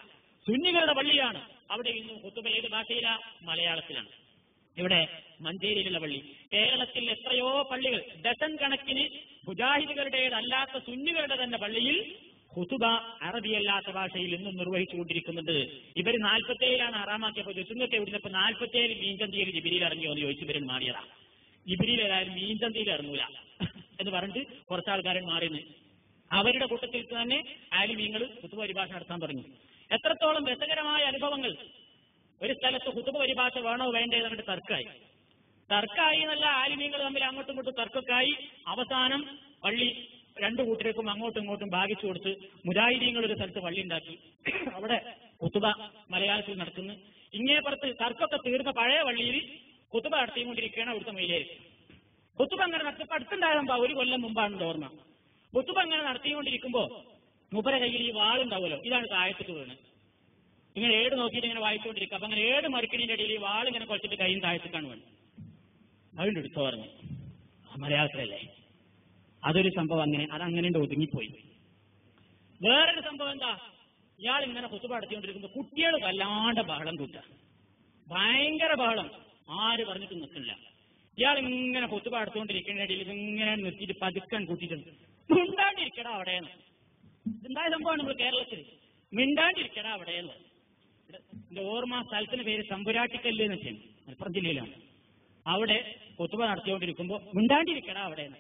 സുന്നികളുടെ പള്ളിയാണ് അവിടെ ഇന്ന് കുത്തുബ ഏത് ഭാഷയില മലയാളത്തിലാണ് ഇവിടെ മഞ്ചേരിയിലുള്ള പള്ളി കേരളത്തിൽ എത്രയോ പള്ളികൾ ഡസൻ കണക്കിന് മുജാഹിദുകളുടേതല്ലാത്ത സുന്നികളുടെ തന്നെ പള്ളിയിൽ ഹുതുബ അറബിയല്ലാത്ത ഭാഷയിൽ ഇന്നും നിർവഹിച്ചുകൊണ്ടിരിക്കുന്നുണ്ട് ഇവർ നാൽപ്പത്തേഴിലാണ് ആറാമാക്കിയപ്പോൾ ചുരുങ്ങൊക്കെ ഇവിടുന്നപ്പോ നാൽപ്പത്തേഴ് മീൻചന്തിയിൽ ജിബിരിയിൽ ഇറങ്ങിയോ എന്ന് ചോദിച്ചു ഇവരും മാറിയതാ ജിബിരിയിൽ ഏതായാലും മീൻചന്തിയിൽ ഇറങ്ങൂല എന്ന് പറഞ്ഞിട്ട് കുറച്ച് ആൾക്കാരൻ മാറിയെന്ന് അവരുടെ കൂട്ടത്തിൽ തന്നെ ആലിമീങ്ങൾ കുത്തുബ പരിഭാഷ നടത്താൻ തുടങ്ങി എത്രത്തോളം രസകരമായ അനുഭവങ്ങൾ ഒരു സ്ഥലത്ത് കുത്തുബ പരിഭാഷ വേണോ വേണ്ടേ എന്നിട്ട് തർക്കമായി തർക്കമായി എന്നല്ല ആലിമീങ്ങൾ തമ്മിൽ അങ്ങോട്ടും ഇങ്ങോട്ടും തർക്കമൊക്കെയായി അവസാനം പള്ളി രണ്ടു കൂട്ടർക്കും അങ്ങോട്ടും ഇങ്ങോട്ടും ഭാഗിച്ചു കൊടുത്ത് മുജാഹിദീങ്ങൾ ഒരു സ്ഥലത്ത് പള്ളി ഉണ്ടാക്കി അവിടെ കുത്തുബ മലയാളത്തിൽ നടക്കുന്നു ഇങ്ങേപ്പുറത്ത് തർക്കമൊക്കെ തീർന്ന പഴയ പള്ളിയിൽ കുത്തുബ നടത്തിക്കൊണ്ടിരിക്കുകയാണ് അവിടുത്തെ മയിലേര് കുത്തുബ അങ്ങനെ നടത്തി അടുത്തുണ്ടായതുമ്പോ ഒരു കൊല്ലം മുമ്പാണ് ഓർമ്മ കുത്തുബ അങ്ങനെ നടത്തിക്കൊണ്ടിരിക്കുമ്പോ മുപ്പര കയ്യിൽ ഈ വാളുണ്ടാവുമല്ലോ ഇതാണ് താഴത്തേക്ക് വീണ് ഇങ്ങനെ ഏട് നോക്കിയിട്ട് ഇങ്ങനെ വായിച്ചുകൊണ്ടിരിക്കുക അപ്പൊ അങ്ങനെ ഏട് മറുക്കിണിന്റെ ഇടയിൽ ഈ വാൾ ഇങ്ങനെ കുറച്ചിട്ട് കൈയും താഴത്തേക്കാണ് വീണ് അവൻ്റെ എടുത്തു പറഞ്ഞു ആ മലയാളത്തിലല്ലേ അതൊരു സംഭവം അങ്ങനെ അത് അങ്ങനെ ഉണ്ട് ഒതുങ്ങിപ്പോയി വേറൊരു സംഭവം എന്താ ഇയാൾ ഇങ്ങനെ കുത്തുബ നടത്തിക്കൊണ്ടിരിക്കുമ്പോ കുട്ടികൾ വല്ലാണ്ട് ബഹളം കൂട്ടുക ഭയങ്കര ബഹളം ആര് പറഞ്ഞിട്ട് നിൽക്കില്ല ഇയാൾ ഇങ്ങനെ കുത്തുബ നടത്തുകൊണ്ടിരിക്കുന്ന ഇടയിൽ ഇതിങ്ങനെ നിർത്തിയിട്ട് പതുക്കാൻ കൂട്ടിയിട്ടുണ്ട് മിണ്ടാണ്ടിരിക്കടാ അവിടെയെന്ന് ഇതുണ്ടായ സംഭവമാണ് നമ്മൾ കേരളത്തിൽ മിണ്ടാണ്ടിരിക്കടാ അവിടെയെന്ന് എന്റെ ഓർമ്മ സ്ഥലത്തിന്റെ പേര് തമ്പുരാട്ടിക്കല്ല് എന്ന് വെച്ചാൽ മലപ്പുറം ജില്ലയിലാണ് അവിടെ കുത്തുബ നടത്തിക്കൊണ്ടിരിക്കുമ്പോ മിണ്ടാണ്ടിരിക്കടാ അവിടെയെന്ന്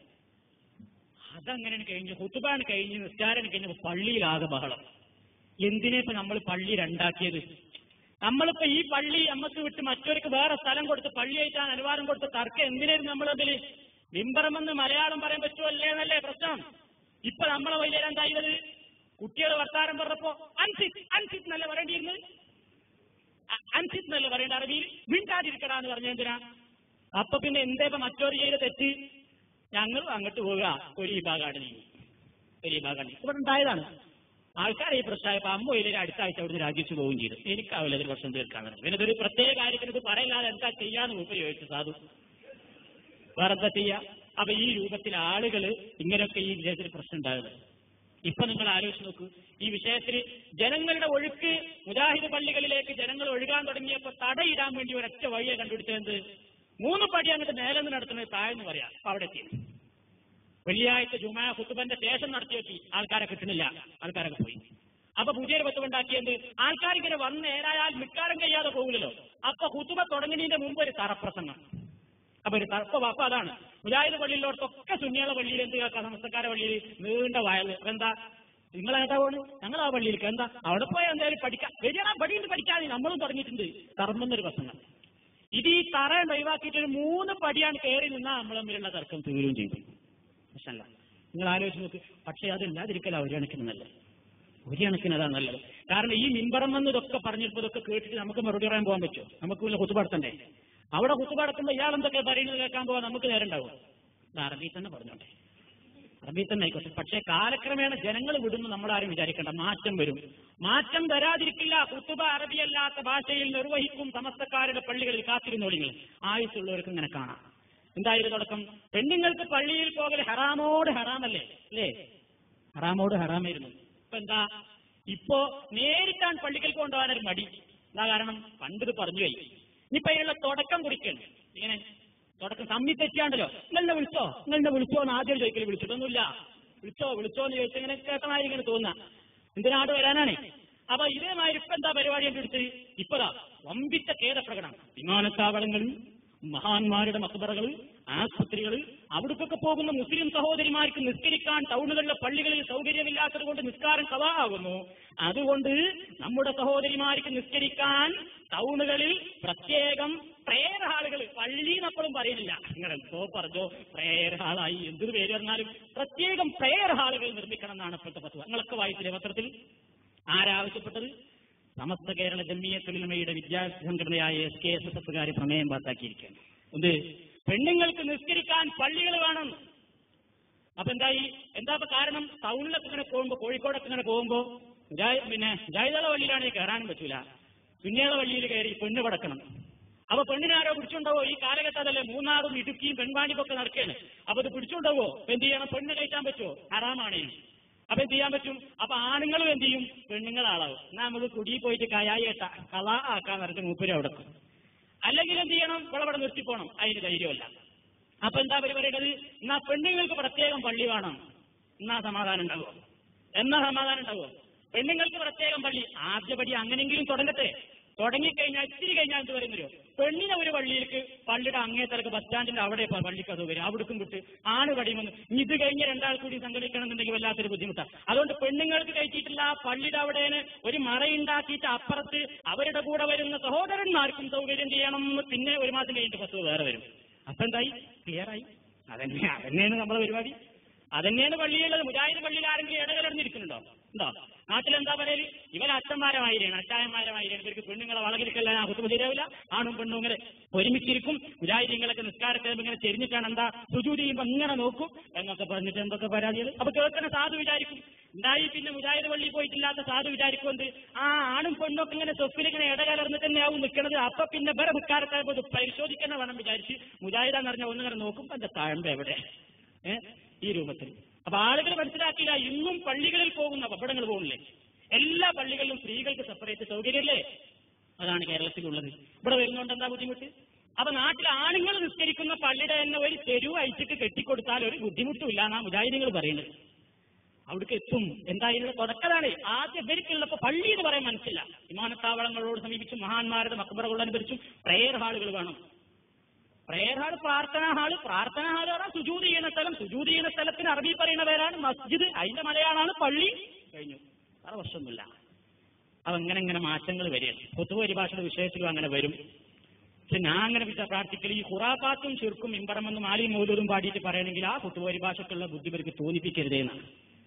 അതങ്ങനെ കഴിഞ്ഞു കുത്തുബാണ് കഴിഞ്ഞ് നിസ്കാരം കഴിഞ്ഞപ്പോ പള്ളിയിലാകെ ബഹളം എന്തിനാ ഇപ്പൊ നമ്മൾ പള്ളി രണ്ടാക്കിയത് നമ്മളിപ്പോ ഈ പള്ളി നമുക്ക് വിട്ട് മറ്റൊരുക്ക് വേറെ സ്ഥലം കൊടുത്ത് പള്ളി അയച്ചാൻ അനുവാദം കൊടുത്ത് തർക്കം എന്തിനായിരുന്നു നമ്മളതില് ബിംബറമെന്ന് മലയാളം പറയാൻ പറ്റുമല്ലേ എന്നല്ലേ പ്രശ്നം ഇപ്പൊ നമ്മളെ വലിയ എന്തായത് കുട്ടികൾ വർത്താനം പറഞ്ഞപ്പോ അൻസിത് അൻസിത് എന്നല്ലേ പറയേണ്ടിയിരുന്നത് അ- അൻസിത് എന്നല്ലേ പറയേണ്ട അറബിയിൽ മിണ്ടാതിരിക്കടാ എന്ന് പറഞ്ഞ എന്തിനാ അപ്പൊ പിന്നെ എന്തേ ഇപ്പൊ മറ്റൊരു ചെയ്ത തെറ്റ് ഞങ്ങളും അങ്ങോട്ട് പോവുക ഒരു ഈ ഭാഗമാണ് നീ ഒരു ഈ ഭാഗമാണ് ഇവിടെ ഉണ്ടായതാണ് ആൾക്കാർ ഈ പ്രശ്നമായപ്പോ അമ്മ ഇതിൽ അടുത്ത ആഴ്ച അവിടുന്ന് രാജിച്ചു പോവുകയും ചെയ്തു എനിക്കാവില്ല ഇതിൽ പ്രശ്നം തീർക്കാൻ വേണ്ടി പിന്നെ ഇതൊരു പ്രത്യേക കാര്യത്തിന് ഇത് പറയില്ലാതെ എന്താ ചെയ്യാന്ന് മൂപ്പര് ചോദിച്ചു സാധു വേറെന്താ ചെയ്യാ അപ്പൊ ഈ രൂപത്തിൽ ആളുകൾ ഇങ്ങനെയൊക്കെ ഈ വിഷയത്തിൽ പ്രശ്നം ഉണ്ടാകുന്നത് ഇപ്പൊ നിങ്ങൾ ആലോചിച്ച് നോക്കൂ ഈ വിഷയത്തിൽ ജനങ്ങളുടെ ഒഴുക്ക് മുജാഹിദ് പള്ളികളിലേക്ക് ജനങ്ങൾ ഒഴുകാൻ തുടങ്ങിയപ്പോൾ തടയിടാൻ വേണ്ടി ഒരൊറ്റ വഴിയെ കണ്ടുപിടിച്ചത് മൂന്ന് പടി അങ്ങോട്ട് മേലെന്ന് നടത്തുന്നത് താഴെന്ന് പറയാം അപ്പൊ അവിടെ എത്തി വെള്ളിയാഴ്ച ജുമാ കുത്തുബന്റെ ശേഷം നടത്തി വെക്കി ആൾക്കാരെ കിട്ടുന്നില്ല ആൾക്കാരൊക്കെ പോയി അപ്പൊ പുതിയൊരു കുത്തുബ ഉണ്ടാക്കിയത് ആൾക്കാരിങ്ങനെ വന്ന് നേരായാൽ മിക്കാരം കഴിയാതെ പോകില്ലല്ലോ അപ്പൊ കുത്തുബ തുടങ്ങുന്നതിന്റെ മുമ്പ് ഒരു തറപ്രസംഗം അപ്പൊ ഒരു തർക്ക വാപ്പ അതാണ് മുജാഹിദ് പള്ളിയിലോട്ടൊക്കെ സുന്നിയാളെ പള്ളിയിൽ എന്ത് കേൾക്കാം നമസ്കാര പള്ളിയിൽ നീണ്ട വയൽ എന്താ നിങ്ങൾ ഏട്ടാ പോണ് ഞങ്ങൾ ആ പള്ളിയിലേക്ക് എന്താ അവിടെ പോയാൽ എന്തായാലും പഠിക്കാം വരികയാ പടിയിൽ പഠിക്കാതെ നമ്മളും തുടങ്ങിയിട്ടുണ്ട് തറമ്പെന്നൊരു പ്രസംഗം ഇത് ഈ തറ ഒഴിവാക്കിയിട്ട് ഒരു മൂന്ന് പടിയാണ് കയറി നിന്നാൽ നമ്മൾ തമ്മിലുള്ള തർക്കം തീരുകയും ചെയ്തു പ്രശ്നമല്ല നിങ്ങൾ ആലോചിച്ച് നോക്ക് പക്ഷേ അതില്ലാതിരിക്കല ഒരു കണക്കിന് നല്ലത് ഒരു കണക്കിന് അതാണ് നല്ലത് കാരണം ഈ മിമ്പറം വന്ന് ഇതൊക്കെ പറഞ്ഞപ്പോൾ ഇതൊക്കെ കേട്ടിട്ട് നമുക്ക് മറുപടി പറയാൻ പോകാൻ പറ്റുമോ നമുക്ക് വല്ല കുത്തുപാടത്തണ്ടേ അവിടെ കുത്തുപാടത്തുമ്പോ ഇയാൾ എന്തൊക്കെ പറയുന്നത് കേൾക്കാൻ പോകാൻ നമുക്ക് നേരം ഉണ്ടാവും ഇത് അറബി തന്നെ പറഞ്ഞോട്ടെ അറബി തന്നെ ആയിക്കോട്ടെ പക്ഷേ കാലക്രമേണ ജനങ്ങൾ വിടുന്നു നമ്മളാരും വിചാരിക്കേണ്ട മാറ്റം വരും മാറ്റം വരാതിരിക്കില്ല കുത്തുബ അറബിയല്ലാത്ത ഭാഷയിൽ നിർവഹിക്കും സമസ്തക്കാരുടെ പള്ളികളിൽ കാത്തിരുന്നോളിങ്ങൾ ആയുസുള്ളവർക്ക് ഇങ്ങനെ കാണാം എന്തായാലും തുടക്കം പെണ്ണുങ്ങൾക്ക് പള്ളിയിൽ പോകൽ ഹറാമോട് ഹറാമല്ലേ അല്ലേ ഹറാമോട് ഹറാമായിരുന്നു ഇപ്പൊ എന്താ ഇപ്പോ നേരിട്ടാണ് പള്ളിക്കൽ കൊണ്ടുപോകാനൊരു മടി എന്താ കാരണം പണ്ടിത് പറഞ്ഞു പോയി ഇനിയിപ്പൊ അതിനുള്ള തുടക്കം കുറിക്കണം ഇങ്ങനെ തുടക്കം സമ്മി തെറ്റിയാണ്ടല്ലോ നിങ്ങളെ വിളിച്ചോ നിങ്ങളെ വിളിച്ചോ എന്ന് ആദ്യം ചോദിക്കല് വിളിച്ചിട്ടൊന്നുമില്ല വിളിച്ചോ വിളിച്ചോ എന്ന് ചോദിച്ചാൽ ഇങ്ങനെ കേട്ടമായി ഇങ്ങനെ തോന്നുക എന്തിനാട് വരാനാണ് അപ്പൊ ഇതേമാതിരി ഇപ്പൊ എന്താ പരിപാടി എന്റെ അടുത്ത് ഇപ്പതാ വമ്പിച്ച ഖേദപ്രകടനം വിമാനത്താവളങ്ങളിൽ മഹാന്മാരുടെ മക്ബറകൾ ആസ്പത്രികൾ അവിടേക്കൊക്കെ പോകുന്ന മുസ്ലിം സഹോദരിമാർക്ക് നിസ്കരിക്കാൻ ടൗണുകളിലെ പള്ളികളിൽ സൗകര്യമില്ലാത്തത് കൊണ്ട് നിസ്കാരം കവാകുന്നു അതുകൊണ്ട് നമ്മുടെ സഹോദരിമാർക്ക് നിസ്കരിക്കാൻ ടൗണുകളിൽ പ്രത്യേകം പ്രേയർ ഹാളുകൾ പള്ളി എന്നപ്പോഴും പറയുന്നില്ല നിങ്ങൾ എന്തോ പറഞ്ഞോ പ്രേയർ ഹാളായി എന്തൊരു പേര് പറഞ്ഞാലും പ്രത്യേകം പ്രേയർ ഹാളുകൾ നിർമ്മിക്കണം എന്നാണ് ഇപ്പോഴത്തെ പത്ത് നിങ്ങളൊക്കെ വായിച്ചില്ലേ പത്രത്തിൽ ആരാവശ്യപ്പെട്ടത് സമസ്ത കേരള ജമ്മിയത്തുലമയുടെ വിദ്യാർത്ഥി സംഘടനയായ എസ് കെ എസ് എസ് എഫുകാർ പ്രമേയം പാസാക്കിയിരിക്കുകയാണ് എന്ത് പെണ്ണുങ്ങൾക്ക് നിസ്കരിക്കാൻ പള്ളികൾ വേണം അപ്പൊ എന്തായി എന്താ ഇപ്പൊ കാരണം ടൗണിലൊക്കെ ഇങ്ങനെ പോകുമ്പോ കോഴിക്കോടൊക്കെ ഇങ്ങനെ പോകുമ്പോ ജായ്- പിന്നെ ജായുധള പള്ളിയിലാണെങ്കിൽ കയറാനും പറ്റൂല സുന്യാള പള്ളിയിൽ കയറി പെണ്ണ് പടക്കണം അപ്പൊ പെണ്ണിനാരോ പിടിച്ചുണ്ടാവോ ഈ കാലഘട്ടത്തല്ലേ മൂന്നാറും ഇടുക്കിയും പെൺവാണിപ്പൊക്കെ നടക്കുകയാണ് അപ്പൊ ഇത് പിടിച്ചുണ്ടാവോ ഇപ്പൊ എന്ത് ചെയ്യണം പെണ്ണ് കഴിക്കാൻ പറ്റുമോ ഹറാമാണ് അപ്പൊ എന്ത് ചെയ്യാൻ പറ്റും അപ്പൊ ആണുങ്ങളും എന്ത് ചെയ്യും പെണ്ണുങ്ങൾ ആളാവും എന്നാ നമുക്ക് കുടിയിൽ പോയിട്ട് കയായി എട്ട കള ആക്കാൻ പറഞ്ഞിട്ട് മൂപ്പര് അവിടെ എത്തും. അല്ലെങ്കിൽ എന്ത് ചെയ്യണം കുളപടം നിർത്തിപ്പോണം അതിന് ധൈര്യമല്ല അപ്പൊ എന്താ അവര് പറയേണ്ടത് എന്നാ പെണ്ണുങ്ങൾക്ക് പ്രത്യേകം പള്ളി വേണം എന്നാ സമാധാനം ഉണ്ടാവുമോ എന്നാ സമാധാനം ഉണ്ടാവുമോ പെണ്ണുങ്ങൾക്ക് പ്രത്യേകം പള്ളി ആദ്യപടി അങ്ങനെങ്കിലും തുടങ്ങട്ടെ തുടങ്ങിക്കഴിഞ്ഞാൽ ഇത്തിരി കഴിഞ്ഞാൽ എന്ത് പറയുന്നല്ലോ പെണ്ണിനെ ഒരു പള്ളിയിലേക്ക് പള്ളിയുടെ അങ്ങേ തലക്ക് ബസ് സ്റ്റാൻഡിന്റെ അവിടെ ഇപ്പൊ പള്ളിക്ക് അത് വരും അവിടേക്കും വിട്ട് ആണ് കടിയുമെന്ന് ഇത് കഴിഞ്ഞ് രണ്ടാൾ കൂടി സംഘടിക്കണം എന്നുണ്ടെങ്കിൽ വല്ലാത്തൊരു ബുദ്ധിമുട്ടാണ് അതുകൊണ്ട് പെണ്ണുങ്ങൾക്ക് കഴിച്ചിട്ടില്ല ആ പള്ളിയുടെ അവിടെ ഒരു മറയുണ്ടാക്കിയിട്ട് അപ്പുറത്ത് അവരുടെ കൂടെ വരുന്ന സഹോദരന്മാർക്കും സൗകര്യം ചെയ്യണം എന്ന് പിന്നെ ഒരു മാസം കഴിഞ്ഞിട്ട് ബസ് വേറെ വരും അപ്പൊ എന്തായി ക്ലിയറായി അതന്നെ അതന്നെയാണ് നമ്മളെ പരിപാടി അതന്നെയാണ് പള്ളിയുള്ളത് മുജാഹിദ് പള്ളിയിൽ ആരെങ്കിലും ഇടകലർന്നിരിക്കുന്നുണ്ടോ ഉണ്ടോ നാട്ടിലെന്താ പറയല് ഇവരെ അച്ഛന്മാരമായിരുന്നു അച്ചായന്മാരമായിരുന്നു ഇവർക്ക് പെണ്ണുങ്ങളെ വളകിരിക്കല്ല ഞാൻ കുത്തുമ്പ് ശരിയാവില്ല ആണും പെണ്ണും ഇങ്ങനെ ഒരുമിച്ചിരിക്കും മുജാഹിദീങ്ങളൊക്കെ നിസ്കാരത്തെ ഇങ്ങനെ ചെരിഞ്ഞിട്ടാണ് എന്താ സുജൂതി ചെയ്യുമ്പോ ഇങ്ങനെ നോക്കും എന്നൊക്കെ പറഞ്ഞിട്ട് എന്തൊക്കെ പരാതികൾ അപ്പൊ കേൾക്കുന്ന സാധു വിചാരിക്കും എന്തായി പിന്നെ മുജാഹിദ് പള്ളി പോയിട്ടില്ലാത്ത സാധു വിചാരിക്കും എന്ത് ആ ആണും പെണ്ണൊക്കെ ഇങ്ങനെ തൊപ്പിൽ ഇങ്ങനെ ഇടകലർന്നിട്ട് തന്നെയാവും നിൽക്കുന്നത് അപ്പൊ പിന്നെ വേറെ നിസ്കാരത്തെ ഇത് പരിശോധിക്കുന്ന വേണം വിചാരിച്ച് മുജാഹിദാന്ന് പറഞ്ഞാൽ ഒന്നിങ്ങനെ നോക്കും എന്റെ താഴമ്പ എവിടെ ഏഹ് ഈ രൂപത്തിൽ അപ്പൊ ആളുകൾ മനസ്സിലാക്കില്ല ഇന്നും പള്ളികളിൽ പോകുന്ന അപകടങ്ങൾ പോകുന്നില്ലേ എല്ലാ പള്ളികളിലും സ്ത്രീകൾക്ക് സെപ്പറേറ്റ് സൗകര്യമല്ലേ അതാണ് കേരളത്തിലുള്ളത് ഇവിടെ വരുന്നോണ്ട് എന്താ ബുദ്ധിമുട്ട് അപ്പൊ നാട്ടിൽ ആണുങ്ങൾ നിസ്കരിക്കുന്ന പള്ളിയുടെ തന്നെ ഒരു തെരുവ് അയച്ചിട്ട് കെട്ടിക്കൊടുത്താൽ ഒരു ബുദ്ധിമുട്ടും ഇല്ല എന്നാ മുജാഹിദികൾ പറയുന്നത് അവിടേക്ക് എത്തും എന്തായാലും തുടക്കതാണ് ആദ്യം ഇവർക്കുള്ളപ്പോ പള്ളി എന്ന് പറയാൻ മനസ്സില്ല വിമാനത്താവളങ്ങളോട് സമീപിച്ചും മഹാന്മാരുടെ മക്ബറകളനുസരിച്ചും പ്രേയർ ഹാളുകൾ വേണം പ്രേയർ ഹാൾ പ്രാർത്ഥനാ ഹാള് പ്രാർത്ഥനാ ഹാൾ പറഞ്ഞാൽ സുജൂത് ചെയ്യുന്ന സ്ഥലം സുജൂത് ചെയ്യുന്ന സ്ഥലത്തിന് അറബി പറയുന്ന പേരാണ് മസ്ജിദ് അതിന്റെ മലയാളാണ് പള്ളി കഴിഞ്ഞു വേറെ വർഷമൊന്നുമില്ല അതങ്ങനെ ഇങ്ങനെ മാറ്റങ്ങൾ വരികയാണ് പൊതുവെ പരിഭാഷയുടെ വിഷയത്തിലും അങ്ങനെ വരും പക്ഷെ ഞാൻ അങ്ങനെ വിചാ പ്രാർത്ഥിക്കൽ ഈ ഖുറാഫാത്തും ചുരുക്കും ഇമ്പറമെന്നും ആലിയും മൗലൂദും പാടിയിട്ട് പറയണമെങ്കിൽ ആ പൊതുവെ പരിഭാഷക്കുള്ള ബുദ്ധി ഇവർക്ക് തോന്നിപ്പിക്കരുതേന്നാണ്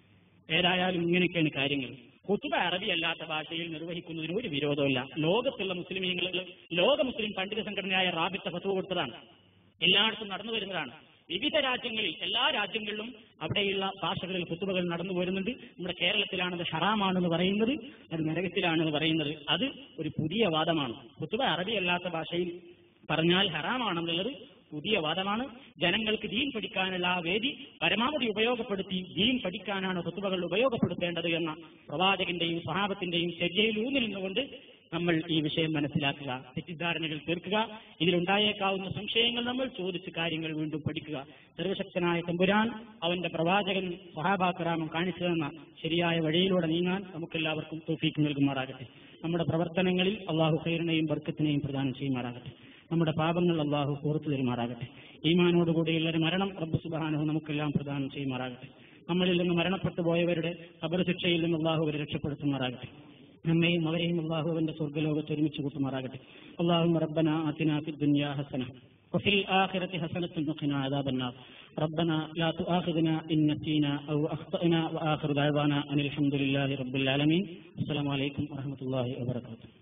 ഏതായാലും ഇങ്ങനെയൊക്കെയാണ് കാര്യങ്ങൾ കുത്തുബ അറബി അല്ലാത്ത ഭാഷയിൽ നിർവഹിക്കുന്നതിന് ഒരു വിരോധമില്ല ലോകത്തുള്ള മുസ്ലിമീങ്ങൾ ലോക മുസ്ലിം പണ്ഡിത സംഘടനയായ റാബിത്ത ഫത്വ കൊടുത്തതാണ് എല്ലായിടത്തും നടന്നു വരുന്നതാണ് വിവിധ രാജ്യങ്ങളിൽ എല്ലാ രാജ്യങ്ങളിലും അവിടെയുള്ള ഭാഷകളിൽ കുത്തുബകൾ നടന്നു വരുന്നുണ്ട് നമ്മുടെ കേരളത്തിലാണത് ഹറാമാണെന്ന് പറയുന്നത് അത് നരകത്തിലാണെന്ന് പറയുന്നത് അത് ഒരു പുതിയ വാദമാണ് കുത്തുബ അറബി അല്ലാത്ത ഭാഷയിൽ പറഞ്ഞാൽ ഹറാമാണെന്നുള്ളത് പുതിയ വാദമാണ് ജനങ്ങൾക്ക് ദീൻ പഠിക്കാനുള്ള ആ വേദി പരമാവധി ഉപയോഗപ്പെടുത്തി ദീൻ പഠിക്കാനാണ് കുത്തുബകൾ ഉപയോഗപ്പെടുത്തേണ്ടത് എന്ന പ്രവാചകന്റെയും സ്വഭാവത്തിന്റെയും ശരിയയിൽ ഊന്നി നിന്നുകൊണ്ട് നമ്മൾ ഈ വിഷയം മനസ്സിലാക്കുക തെറ്റിദ്ധാരണകൾ തീർക്കുക ഇതിലുണ്ടായേക്കാവുന്ന സംശയങ്ങൾ നമ്മൾ ചോദിച്ച് കാര്യങ്ങൾ വീണ്ടും പഠിക്കുക സർവശക്തനായ തമ്പുരാൻ അവന്റെ പ്രവാചകൻ സ്വഹാബാക്കറാമം കാണിച്ചു തന്ന ശരിയായ വഴിയിലൂടെ നീങ്ങാൻ നമുക്കെല്ലാവർക്കും തോഫീക്ക് നൽകുമാറാകട്ടെ നമ്മുടെ പ്രവർത്തനങ്ങളിൽ അള്ളാഹു ഖൈറിനെയും ബർക്കത്തിനെയും പ്രദാനം ചെയ്യുമാറാകട്ടെ നമ്മുടെ പാപങ്ങൾ അള്ളാഹു പുറത്തു തരുമാറാകട്ടെ ഈമാനോടുകൂടിയുള്ള ഒരു മരണം റബ്ബ് സുബാനഹു നമുക്കെല്ലാം പ്രദാനം ചെയ്യുമാറാകട്ടെ നമ്മളിൽ നിന്ന് മരണപ്പെട്ടു പോയവരുടെ കബർ ശിക്ഷയിൽ നിന്ന് അള്ളാഹു അവരെ രക്ഷപ്പെടുത്തുമാറാകട്ടെ നമ്മയും അവരെയും അള്ളാഹു അവന്റെ സ്വർഗ്ഗലോകത്ത് ഒരുമിച്ച് കൂട്ടുമാറാകട്ടെ അള്ളാഹു റബ്ബന ആതിന ഫി ദുനിയാ ഹസന وفي الآخرة حسنة وقنا عذاب النار ربنا لا تؤاخذنا إن نسينا أو أخطأنا وآخر دعوانا أن الحمد لله رب العالمين السلام عليكم ورحمة الله وبركاته